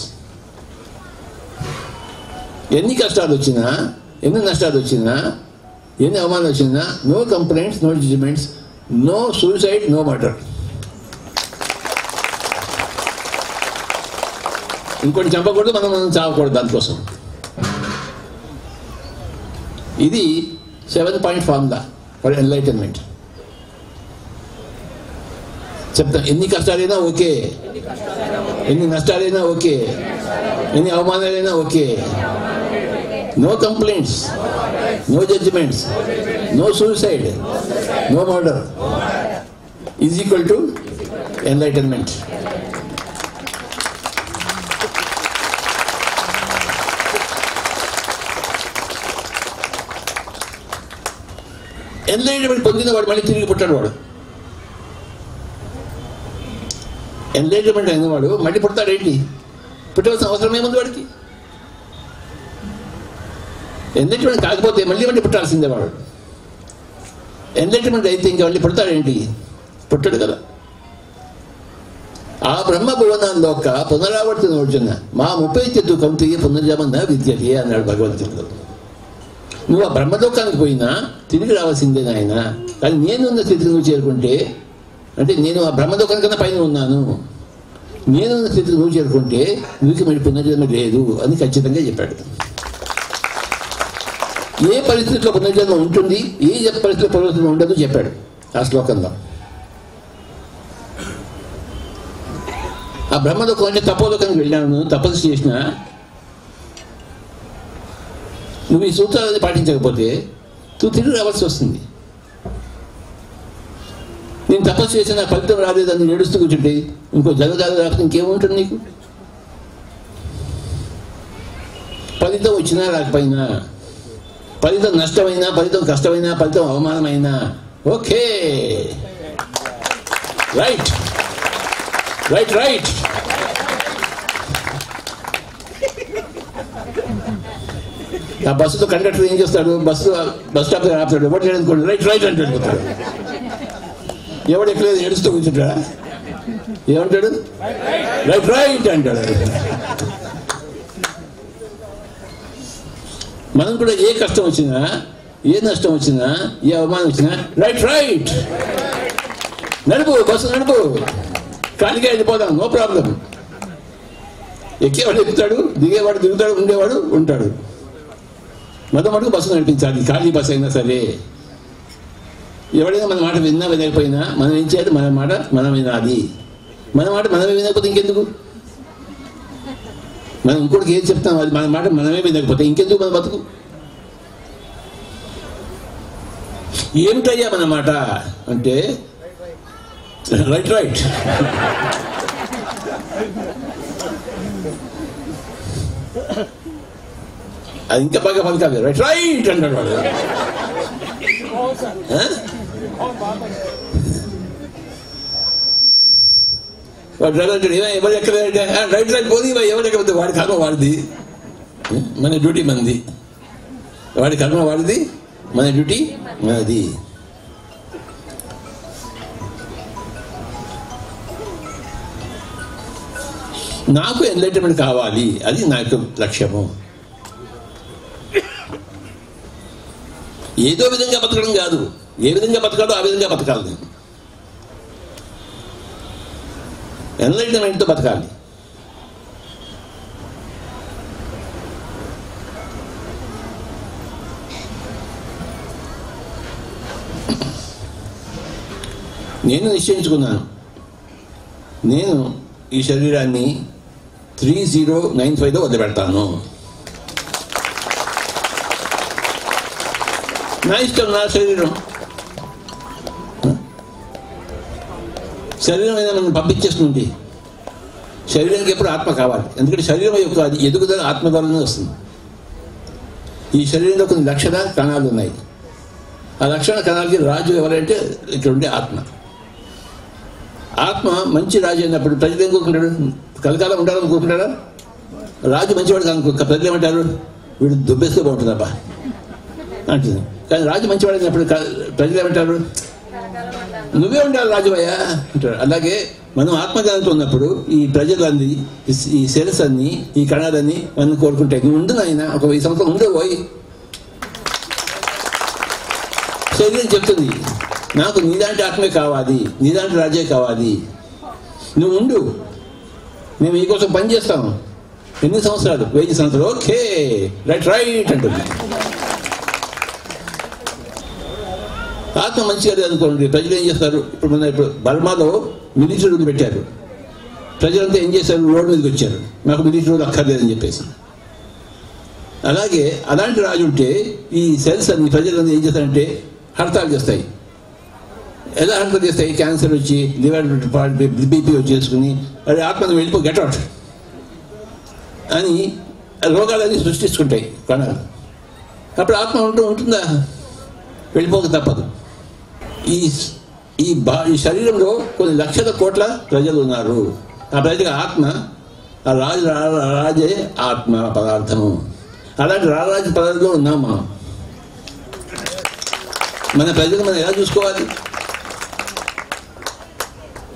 ఎన్ని కష్టాలు వచ్చినా ఎన్ని నష్టాలు వచ్చినా ఎన్ని అవమానాలు వచ్చినా no complaints no judgments no suicide no murder ఇంకోటి చంపకూడదు మనం మనం చావకూడదు దానికోసం ఇది seven point formula for enlightenment చెప్తాం ఎన్ని కష్టాలైనా ఓకే ఎన్ని నష్టాలైనా ఓకే ఎన్ని అవమానాలైనా okay no complaints no judgments no suicide no murder is equal to enlightenment enlightenment పొందిన వాడు మళ్ళీ తిరిగి పుట్టాడు వాడు ఎన్లైట్మెంట్ అయిన వాడు మళ్ళీ పుడతాడేంటి పుట్టవలసిన అవసరం ఏముంది వాడికి ఎన్లైట్మెంట్ కాకపోతే మళ్ళీ మళ్ళీ పుట్టాల్సిందే వాడు ఎన్లైట్మెంట్ అయితే ఇంకా మళ్ళీ పుడతాడేంటి పుట్టడు కదా ఆ బ్రహ్మ భువనాల్లో ఒక పునరావర్తన వచ్చిన మా ముప్పై చెట్టు కంతి పునర్జమన విద్యతే అన్నాడు భగవంతుడు నువ్వు ఆ బ్రహ్మలోకానికి పోయినా తిరిగి రావాల్సిందే నాయన కానీ నేనున్న స్థితికి నువ్వు చేరుకుంటే అంటే నేను ఆ బ్రహ్మలోకం కన్నా పైన ఉన్నాను నేనున్న స్థితికి నువ్వు చేరుకుంటే నువ్వుకి మరి పునర్జన్మ లేదు అని ఖచ్చితంగా చెప్పాడు ఏ పరిస్థితిలో పునర్జన్మ ఉంటుంది ఏ పరిస్థితిలో పునర్జన్మ ఉండదు చెప్పాడు ఆ శ్లోకంలో ఆ బ్రహ్మలోకం అంటే తపోలోకానికి వెళ్ళాను తపస్సు చేసిన నువ్వు ఈ సూత్రాలను పాటించకపోతే నువ్వు తిరిగి రావాల్సి వస్తుంది నేను తపస్సు చేసిన నాకు ఫలితం రాలేదని ఏడుస్తూ కూర్చుంటే ఇంకో జగదాలు రాకపోతే ఇంకేముంటుంది నీకు ఫలితం వచ్చినా రాకపోయినా ఫలితం నష్టమైనా ఫలితం కష్టమైనా ఫలితం అవమానమైనా ఓకే రైట్ రైట్ రైట్ ఆ బస్సుతో కండక్టర్ ఏం చేస్తాడు బస్సు బస్ స్టాప్ దగ్గర ఆపుతాడు ఎవరు చేయడానికి రైట్ రైట్ అంటే వెళ్ళిపోతాడు ఎవడు ఎక్కలేదు ఏడుస్తూ కూర్చుంటాడా ఏమంటాడు రైట్ రైట్ అంటాడు మనం కూడా ఏ కష్టం వచ్చినా ఏ నష్టం వచ్చినా ఏ అవమానం వచ్చినా రైట్ రైట్ నడుపు బస్సు నడుపు ఖాళీగా వెళ్ళిపోదాం నో ప్రాబ్లం ఎక్కేవాడు ఎక్కుతాడు దిగేవాడు దిగుతాడు ఉండేవాడు ఉంటాడు మొదటి మటుకు బస్సు నడిపించాలి ఖాళీ బస్సు అయినా సరే ఎవడైనా మన మాట విన్నా వినకపోయినా మనం ఏం చేయాలి మన మాట మనం వినాలి మన మాట మనమే వినకపోతే ఇంకెందుకు మనం ఇంకోటికి ఏం చెప్తాం అది మన మాట మనమే వినకపోతే ఇంకెందుకు మన బతుకు ఏమిటయ్యా మన మాట అంటే రైట్ రైట్ అది ఇంకా బాగా పలకాలి రైట్ రైట్ అంటాడు వాడు ఆ? వాడు డ్రైవర్ అంటాడు "ఏమయ్య, ఎవరు ఎక్కలేదంటే రైట్ రైట్ పోనీ ఇవ్వ, ఎవరు ఎక్కకపోతే వాడి కర్మ వాడిది మన డ్యూటీ మనది వాడి కర్మ వాడిది మన డ్యూటీ మనది నాకు ఎన్లైట్మెంట్ కావాలి అది నాకు లక్ష్యము ఏదో విధంగా బతకడం కాదు ఏ విధంగా బతకాలో ఆ విధంగా బతకాలి నేను ఎన్లైట్మెంట్తో బతకాలి నేను నిశ్చయించుకున్నాను నేను ఈ శరీరాన్ని త్రీ జీరో నైన్ ఫైవ్లో వదిలిపెడతాను నా ఇష్టం నా శరీరం శరీరం అయినా మనం పంపించేస్తుంది శరీరానికి ఎప్పుడు ఆత్మ కావాలి ఎందుకంటే శరీరం యొక్క అది ఎదుగుదల ఆత్మ ద్వారానే వస్తుంది ఈ శరీరంలో కొన్ని లక్షణ కణాలు ఉన్నాయి ఆ లక్షణ కణాలకి రాజు ఎవరంటే ఇక్కడ ఉండే ఆత్మ ఆత్మ మంచి రాజు అయినప్పుడు ప్రజలు ఏం కోరుకుంటాడు కలకాలం ఉండాలని కోరుకుంటాడా రాజు మంచివాడు కాదు ప్రజలు ఏమంటారు వీడు దుబ్బేస్తే బాగుంటుందబ్బా అంటుంది కానీ రాజు మంచివాడు అయినప్పుడు క- ప్రజలు ఏమంటారు నువ్వే ఉండాలి రాజువయ్యా అంటారు అలాగే మనం ఆత్మజ్ఞానంతో ఉన్నప్పుడు ఈ ప్రజలన్నీ ఈ- ఈ సెల్స్ అన్ని ఈ కణాలన్నీ మనం కోరుకుంటాయి నువ్వు ఉండు నాయన ఒక వెయ్యి సంవత్సరం ఉండే పోయి శరీరం చెప్తుంది నాకు నీలాంటి ఆత్మే కావాలి నీలాంటి రాజే కావాలి నువ్వు ఉండు మేము మీకోసం పని చేస్తాం ఎన్ని సంవత్సరాలు వెయ్యి సంవత్సరాలు ఓకే రైట్ రైట్ అంటుంది ఆత్మ మంచిగా లేదు అనుకోండి ప్రజలు ఏం చేస్తారు ఇప్పుడు మన ఇప్పుడు బర్మాలో మిలిటరీ రూల్ పెట్టారు ప్రజలంతా ఏం చేశారు రోడ్డు మీదకి వచ్చారు నాకు మిలిటరీ రూల్ అక్కర్లేదని చెప్పేసి అలాగే అలాంటి రాజు ఉంటే ఈ సెల్స్ అన్ని ప్రజలన్నీ ఏం చేస్తారంటే హర్తాలు చేస్తాయి ఎలా హర్తాలు చేస్తాయి క్యాన్సర్ వచ్చి లివర్ బీపీ వచ్చేసుకుని అది ఆత్మను వెళ్ళిపో గెట్అవుట్ అని రోగాలన్నీ సృష్టించుకుంటాయి కణాలు అప్పుడు ఆత్మ ఉంటూ ఉంటుందా వెళ్ళిపోక తప్పదు ఈ ఈ బా ఈ శరీరంలో కొన్ని లక్షల కోట్ల ప్రజలు ఉన్నారు ఆ ప్రజలకు ఆత్మ ఆ రాజు రా- రాజే ఆత్మ పదార్థము అలాంటి రారాజు పదార్థంలో ఉన్నాం మనం మన ప్రజలు మనం ఎలా చూసుకోవాలి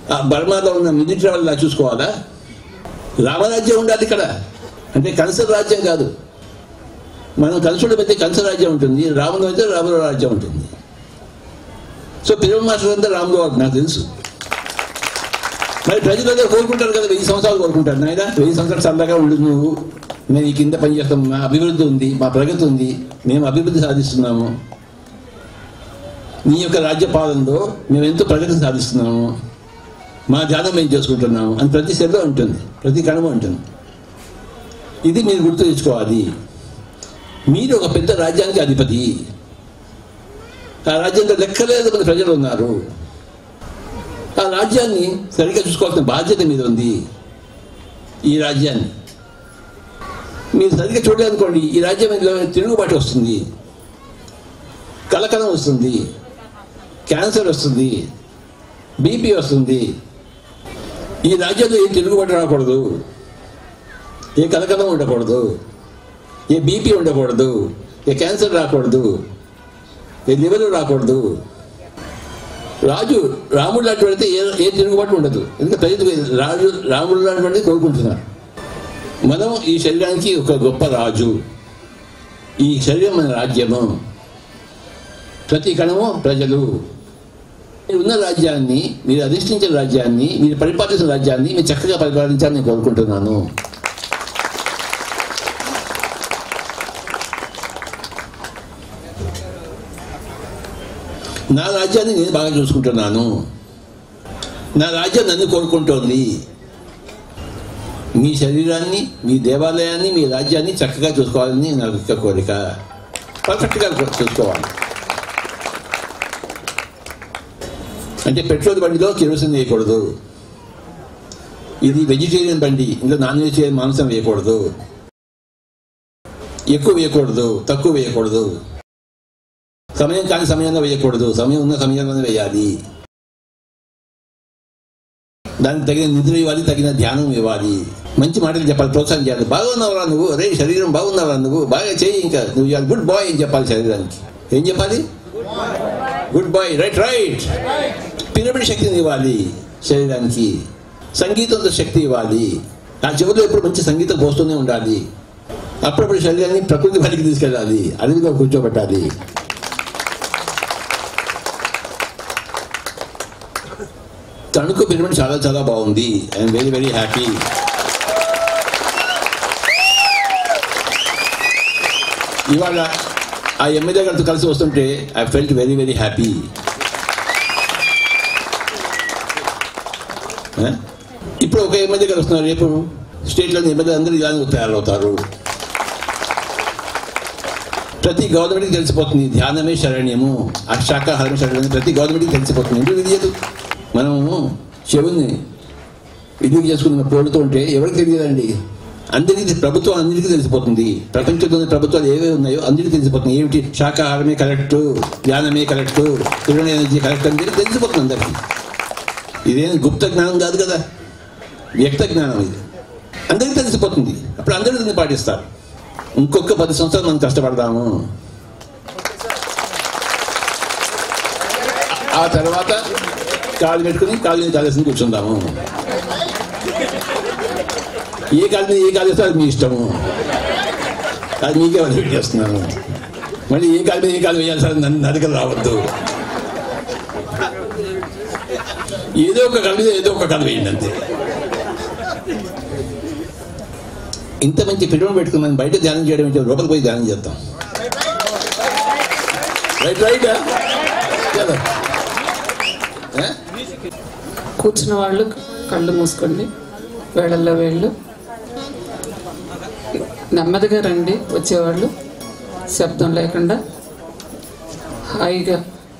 ఆ బర్మాలో ఉన్న మిలిటరీ వాళ్ళు ఇలా చూసుకోవాలా రామరాజ్యం ఉండాలి ఇక్కడ అంటే కంస రాజ్యం కాదు మనం కంసుడు పెడితే కంస రాజ్యం ఉంటుంది రాముడు అయితే రాముల రాజ్యం ఉంటుంది సో పిల్లల మాస్టర్ అంతా రాముడు వాడు నాకు తెలుసు మరి ప్రజలందరూ కోరుకుంటారు కదా వెయ్యి సంవత్సరాలు కోరుకుంటారు నాయన వెయ్యి సంవత్సరాలు సరదాగా ఉండు నువ్వు మేము ఈ కింద పనిచేస్తాం మా అభివృద్ధి ఉంది మా ప్రగతి ఉంది మేము అభివృద్ధి సాధిస్తున్నాము నీ యొక్క రాజ్య పాలనలో మేము ఎంతో ప్రగతి సాధిస్తున్నాము మా ధ్యానం మేము చేసుకుంటున్నాము అని ప్రతి సెల్లో ఉంటుంది ప్రతి కణము ఉంటుంది ఇది మీరు గుర్తు తెచ్చుకోవాలి మీరు ఒక పెద్ద రాజ్యానికి అధిపతి ఆ రాజ్యంలో లెక్కలేదు మంది ప్రజలు ఉన్నారు ఆ రాజ్యాన్ని సరిగ్గా చూసుకోవాల్సిన బాధ్యత మీద ఉంది ఈ రాజ్యాన్ని మీరు సరిగ్గా చూడలేదనుకోండి ఈ రాజ్యం మీద తిరుగుబాటు వస్తుంది కలకలం వస్తుంది క్యాన్సర్ వస్తుంది బీపీ వస్తుంది ఈ రాజ్యంలో ఏ తిరుగుబాటు రాకూడదు ఏ కలకలం ఉండకూడదు ఏ బీపీ ఉండకూడదు ఏ క్యాన్సర్ రాకూడదు ఏ లివర్ రాకూడదు రాజు రాముడు లాంటి వాడితే ఏ ఏ తిరుగుబాటు ఉండదు ఎందుకంటే ప్రజలు రాజు రాముడు లాంటి వాడిని కోరుకుంటున్నారు మనం ఈ శరీరానికి ఒక గొప్ప రాజు ఈ శరీరం మన రాజ్యము ప్రతి కణము ప్రజలు మీరు ఉన్న రాజ్యాన్ని మీరు అధిష్ఠించిన రాజ్యాన్ని మీరు పరిపాలించిన రాజ్యాన్ని మీరు చక్కగా పరిపాలించాలని నేను కోరుకుంటున్నాను నా రాజ్యాన్ని నేను బాగా చూసుకుంటున్నాను నా రాజ్యం నన్ను కోరుకుంటోంది మీ శరీరాన్ని మీ దేవాలయాన్ని మీ రాజ్యాన్ని చక్కగా చూసుకోవాలని నా యొక్క కోరిక పర్ఫెక్ట్గా చూసుకోవాలి అంటే పెట్రోల్ బండిలో కిరోసిన్ వేయకూడదు ఇది వెజిటేరియన్ బండి ఇందులో నాన్ వెజిటేరియన్ మాంసం వేయకూడదు ఎక్కువ వేయకూడదు తక్కువ వేయకూడదు సమయం కాని సమయంలో వేయకూడదు సమయం ఉన్న సమయంలోనే వేయాలి దానికి తగిన నిద్ర ఇవ్వాలి తగిన ధ్యానం ఇవ్వాలి మంచి మాటలు చెప్పాలి ప్రోత్సాహం చేయాలి బాగున్నావురా నువ్వు రే శరీరం బాగున్నావురా నువ్వు బాగా చేయి ఇంకా నువ్వు గుడ్ బాయ్ అని చెప్పాలి శరీరానికి ఏం చెప్పాలి good boy right right pyramid శక్తిని ఇవ్వాలి శరీరానికి సంగీతంతో శక్తి ఇవ్వాలి ఆ చెవుల్లో ఎప్పుడు మంచి సంగీతం పోస్తూనే ఉండాలి అప్పుడప్పుడు శరీరాన్ని ప్రకృతి బలికి తీసుకెళ్ళాలి అడవిలో కూర్చోబెట్టాలి తణుకు పిరమిడ్ చాలా చాలా బాగుంది ఐఎమ్ వెరీ వెరీ హ్యాపీ ఇవాళ ఆ ఎమ్మెల్యే గారితో కలిసి వస్తుంటే I felt very very happy ఇప్పుడు ఒక ఎమ్మెల్యే గారు వస్తున్నారు రేపు స్టేట్లోని ఎమ్మెల్యే అందరూ ఇలానే తయారవుతారు ప్రతి గవర్నమెంట్కి తెలిసిపోతుంది ధ్యానమే శరణ్యము ఆ శాకాహారం శరణ్యం ప్రతి గవర్నమెంట్కి తెలిసిపోతుంది ఎందుకు తెలియదు మనము చెవుల్ని వినియోగం చేసుకుని పోడుతూ ఉంటే ఎవరికి తెలియదండి అందరికీ ప్రభుత్వం అందరికీ తెలిసిపోతుంది ప్రపంచంలోని ప్రభుత్వాలు ఏవే ఉన్నాయో అందరికీ తెలిసిపోతుంది ఏమిటి శాకాహారమే కరెక్ట్ ధ్యానమే కరెక్ట్ కిరణ ఎనర్జీ కరెక్ట్ అని చెప్పి తెలిసిపోతుంది అందరికీ ఇదేం గుప్త జ్ఞానం కాదు కదా వ్యక్త జ్ఞానం ఇది అందరికీ తెలిసిపోతుంది అప్పుడు అందరూ దీన్ని పాటిస్తారు ఇంకొక పది సంవత్సరాలు మనం కష్టపడదాము ఆ తర్వాత కాలు పెట్టుకుని కాలు మీద కాలేసి కూర్చుందాము ఏ కాలు మీద ఏ కాలు వేస్తే అది మీ ఇష్టము అది మీకే వదిలి చేస్తున్నాను మళ్ళీ ఏ కాలు మీద ఏ కాలు వేయాలి సార్ నన్ను నడకలు రావద్దు ఏదో ఒక కాలు మీద ఏదో ఒక కాలు వేయండి అంతే ఇంత మంచి పిల్లలు పెట్టుకుని మనం బయట ధ్యానం చేయడం అంటే లోపలికి పోయి ధ్యానం చేద్దాం రైట్ రైట్ కూర్చున్న వాళ్ళు కళ్ళు మూసుకోండి వేళల్లో వేళ్ళు నెమ్మదిగా రండి వచ్చేవాళ్ళు శబ్దం లేకుండా హాయిగా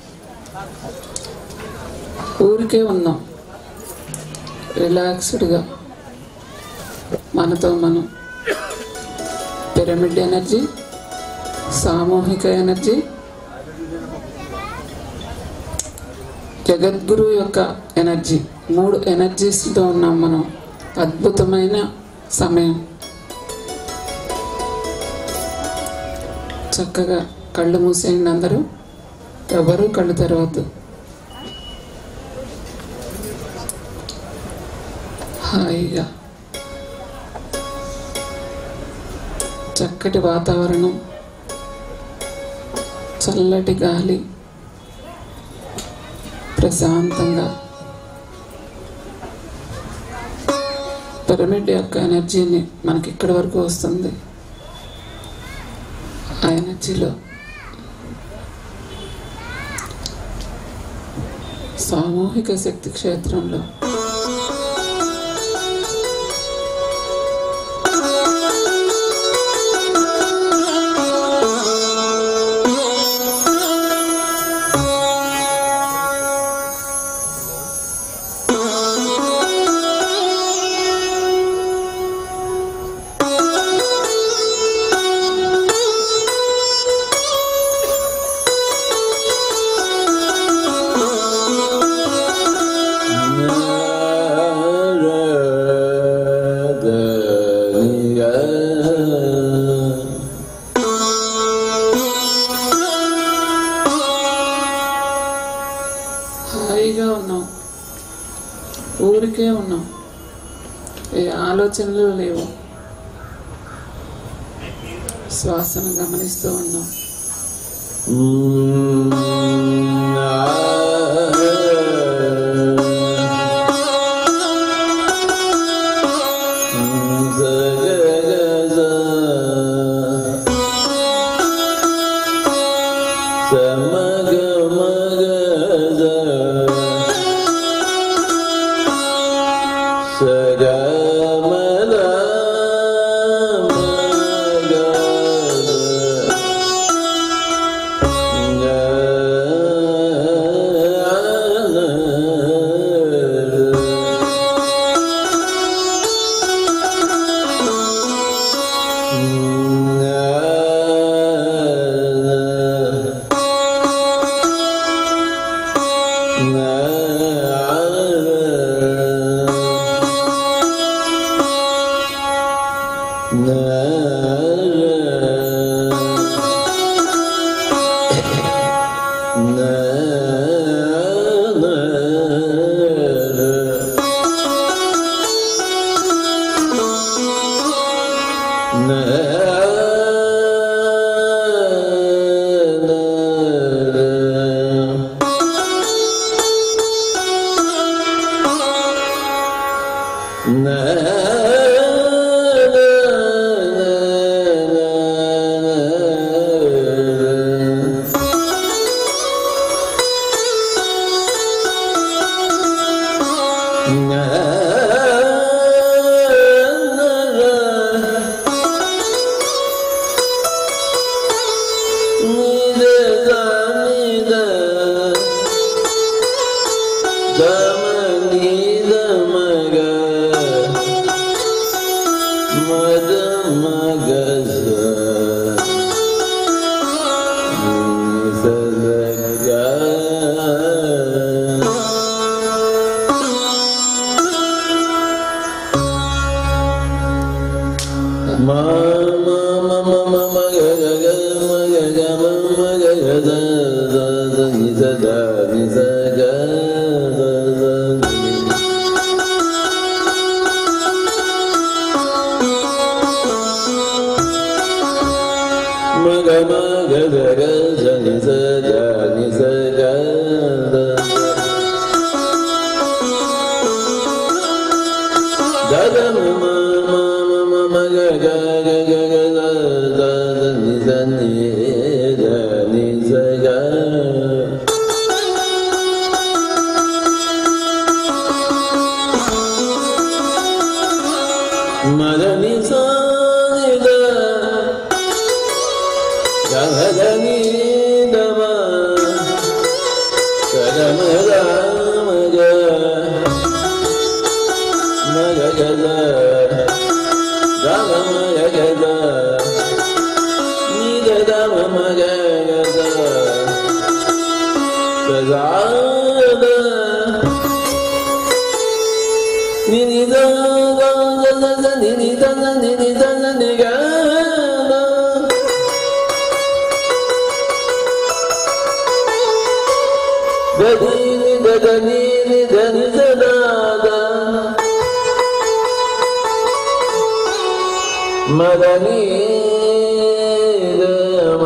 ఊరికే ఉన్నాం రిలాక్స్డ్గా మనతో మనం పిరమిడ్ ఎనర్జీ సామూహిక ఎనర్జీ జగద్గురు యొక్క ఎనర్జీ మూడు ఎనర్జీస్తో ఉన్నాం మనం అద్భుతమైన సమయం చక్కగా కళ్ళు మూసేయండి అందరూ ఎవరు కళ్ళు తెరవద్దు హాయిగా చక్కటి వాతావరణం చల్లటి గాలి ప్రశాంతంగా పిరమిడ్ యొక్క ఎనర్జీని మనకి ఇక్కడి వరకు వస్తుంది ఆ ఎనర్జీలో సామూహిక శక్తి క్షేత్రంలో హాయిగా ఉన్నాం ఊరికే ఉన్నాం ఏ ఆలోచనలు లేవు శ్వాసను గమనిస్తూ ఉన్నాం దని దని దని దని మదని గమ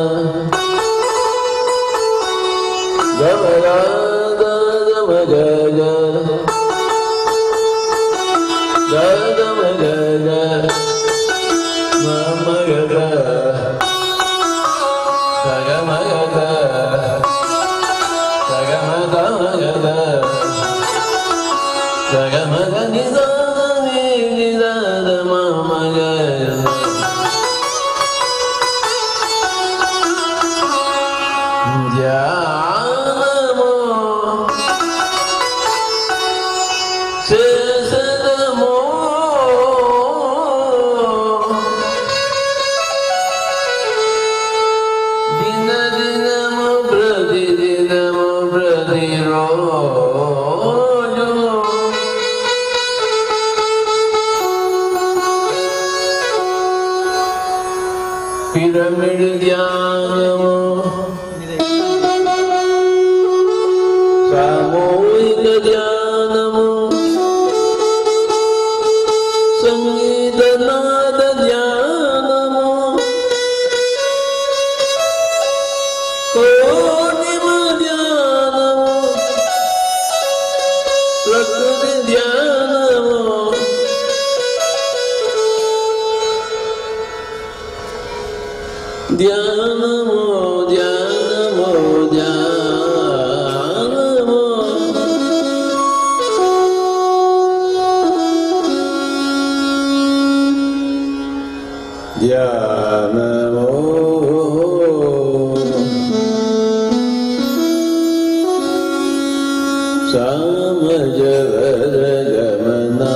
గమ గమ గగ గమ గగ మమ గగ సగమ గగ సగమ గమ గగ సగమ గ నిద మమ గగ ధ్యానమో శేషదమో దిన దినము ప్రతి దినము ప్రతిరోజు పిరమిడ్ ధ్యానము సామూహిక ధ్యానము సంగీత నాద ధ్యానము పూర్ణిమ ధ్యానము ప్రకృతి ధ్యానము ధ్యానము ధ్యానము ధ్యానము ధ్యానము సమజవర గమనా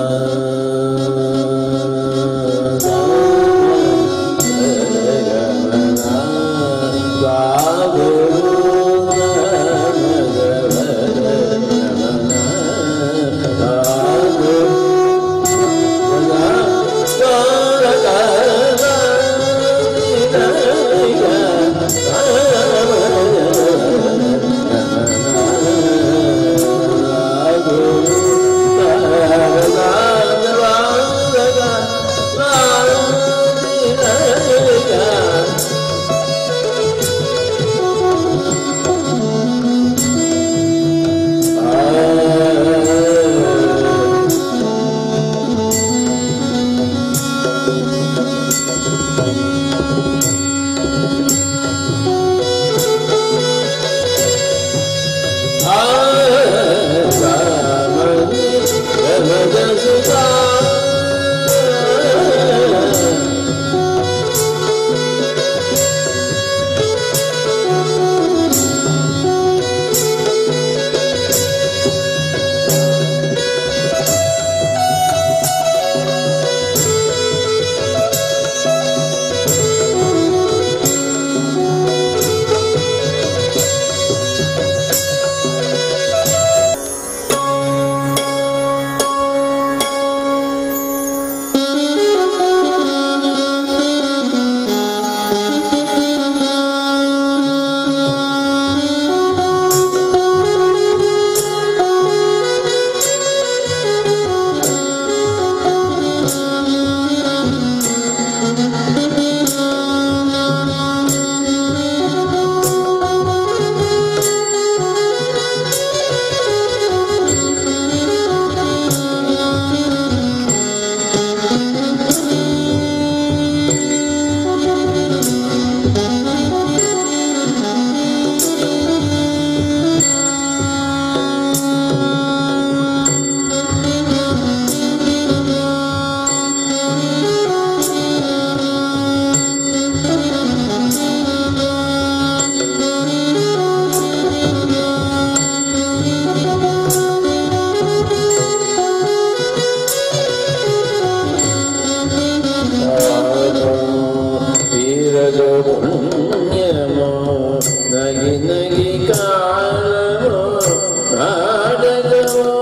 పుణ్యమో నగి నగి కాలమో ఆడగమో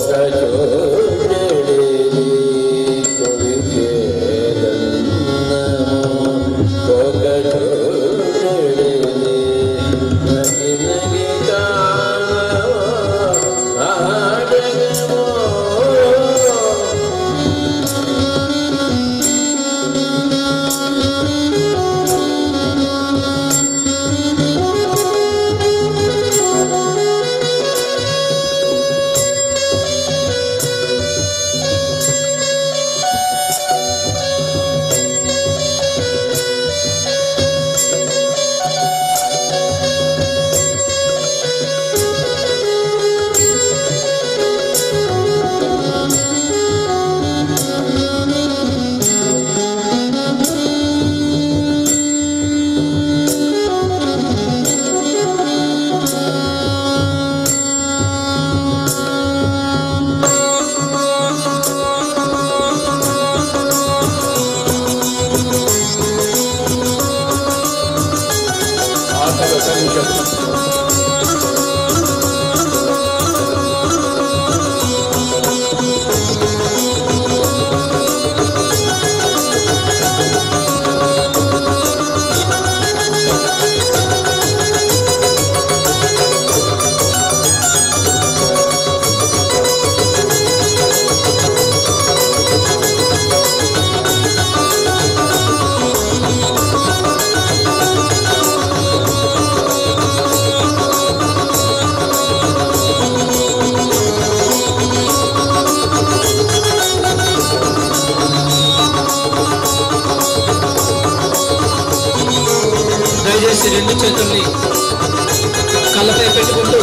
దయచేసి రెండు చేతుల్ని కళ్ళపై పెట్టుకుంటూ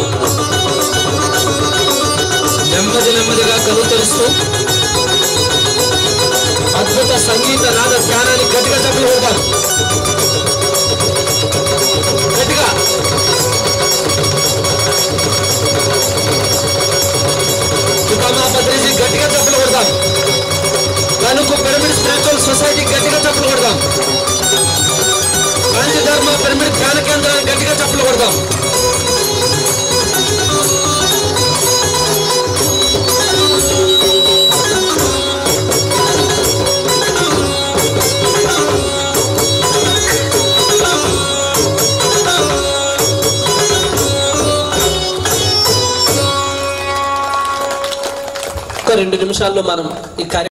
నెమ్మది నెమ్మదిగా కలు తెరుస్తూ అద్భుత సంగీత నాద ధ్యానాన్ని గట్టిగా చెప్పలు కొడతారు గట్టిగా చుట్టమా భద్రేసి గట్టిగా చెప్పలు కొడతాం కనుక పిరమిడ్ స్పిరిచువల్ సొసైటీ గట్టిగా చెప్పలు కొడతాం గాంధీ ధర్మ పిరమిడ్ ధ్యాన కేంద్రాన్ని గట్టిగా చప్పలు కొడదాం ఒక రెండు నిమిషాల్లో మనం ఈ కార్య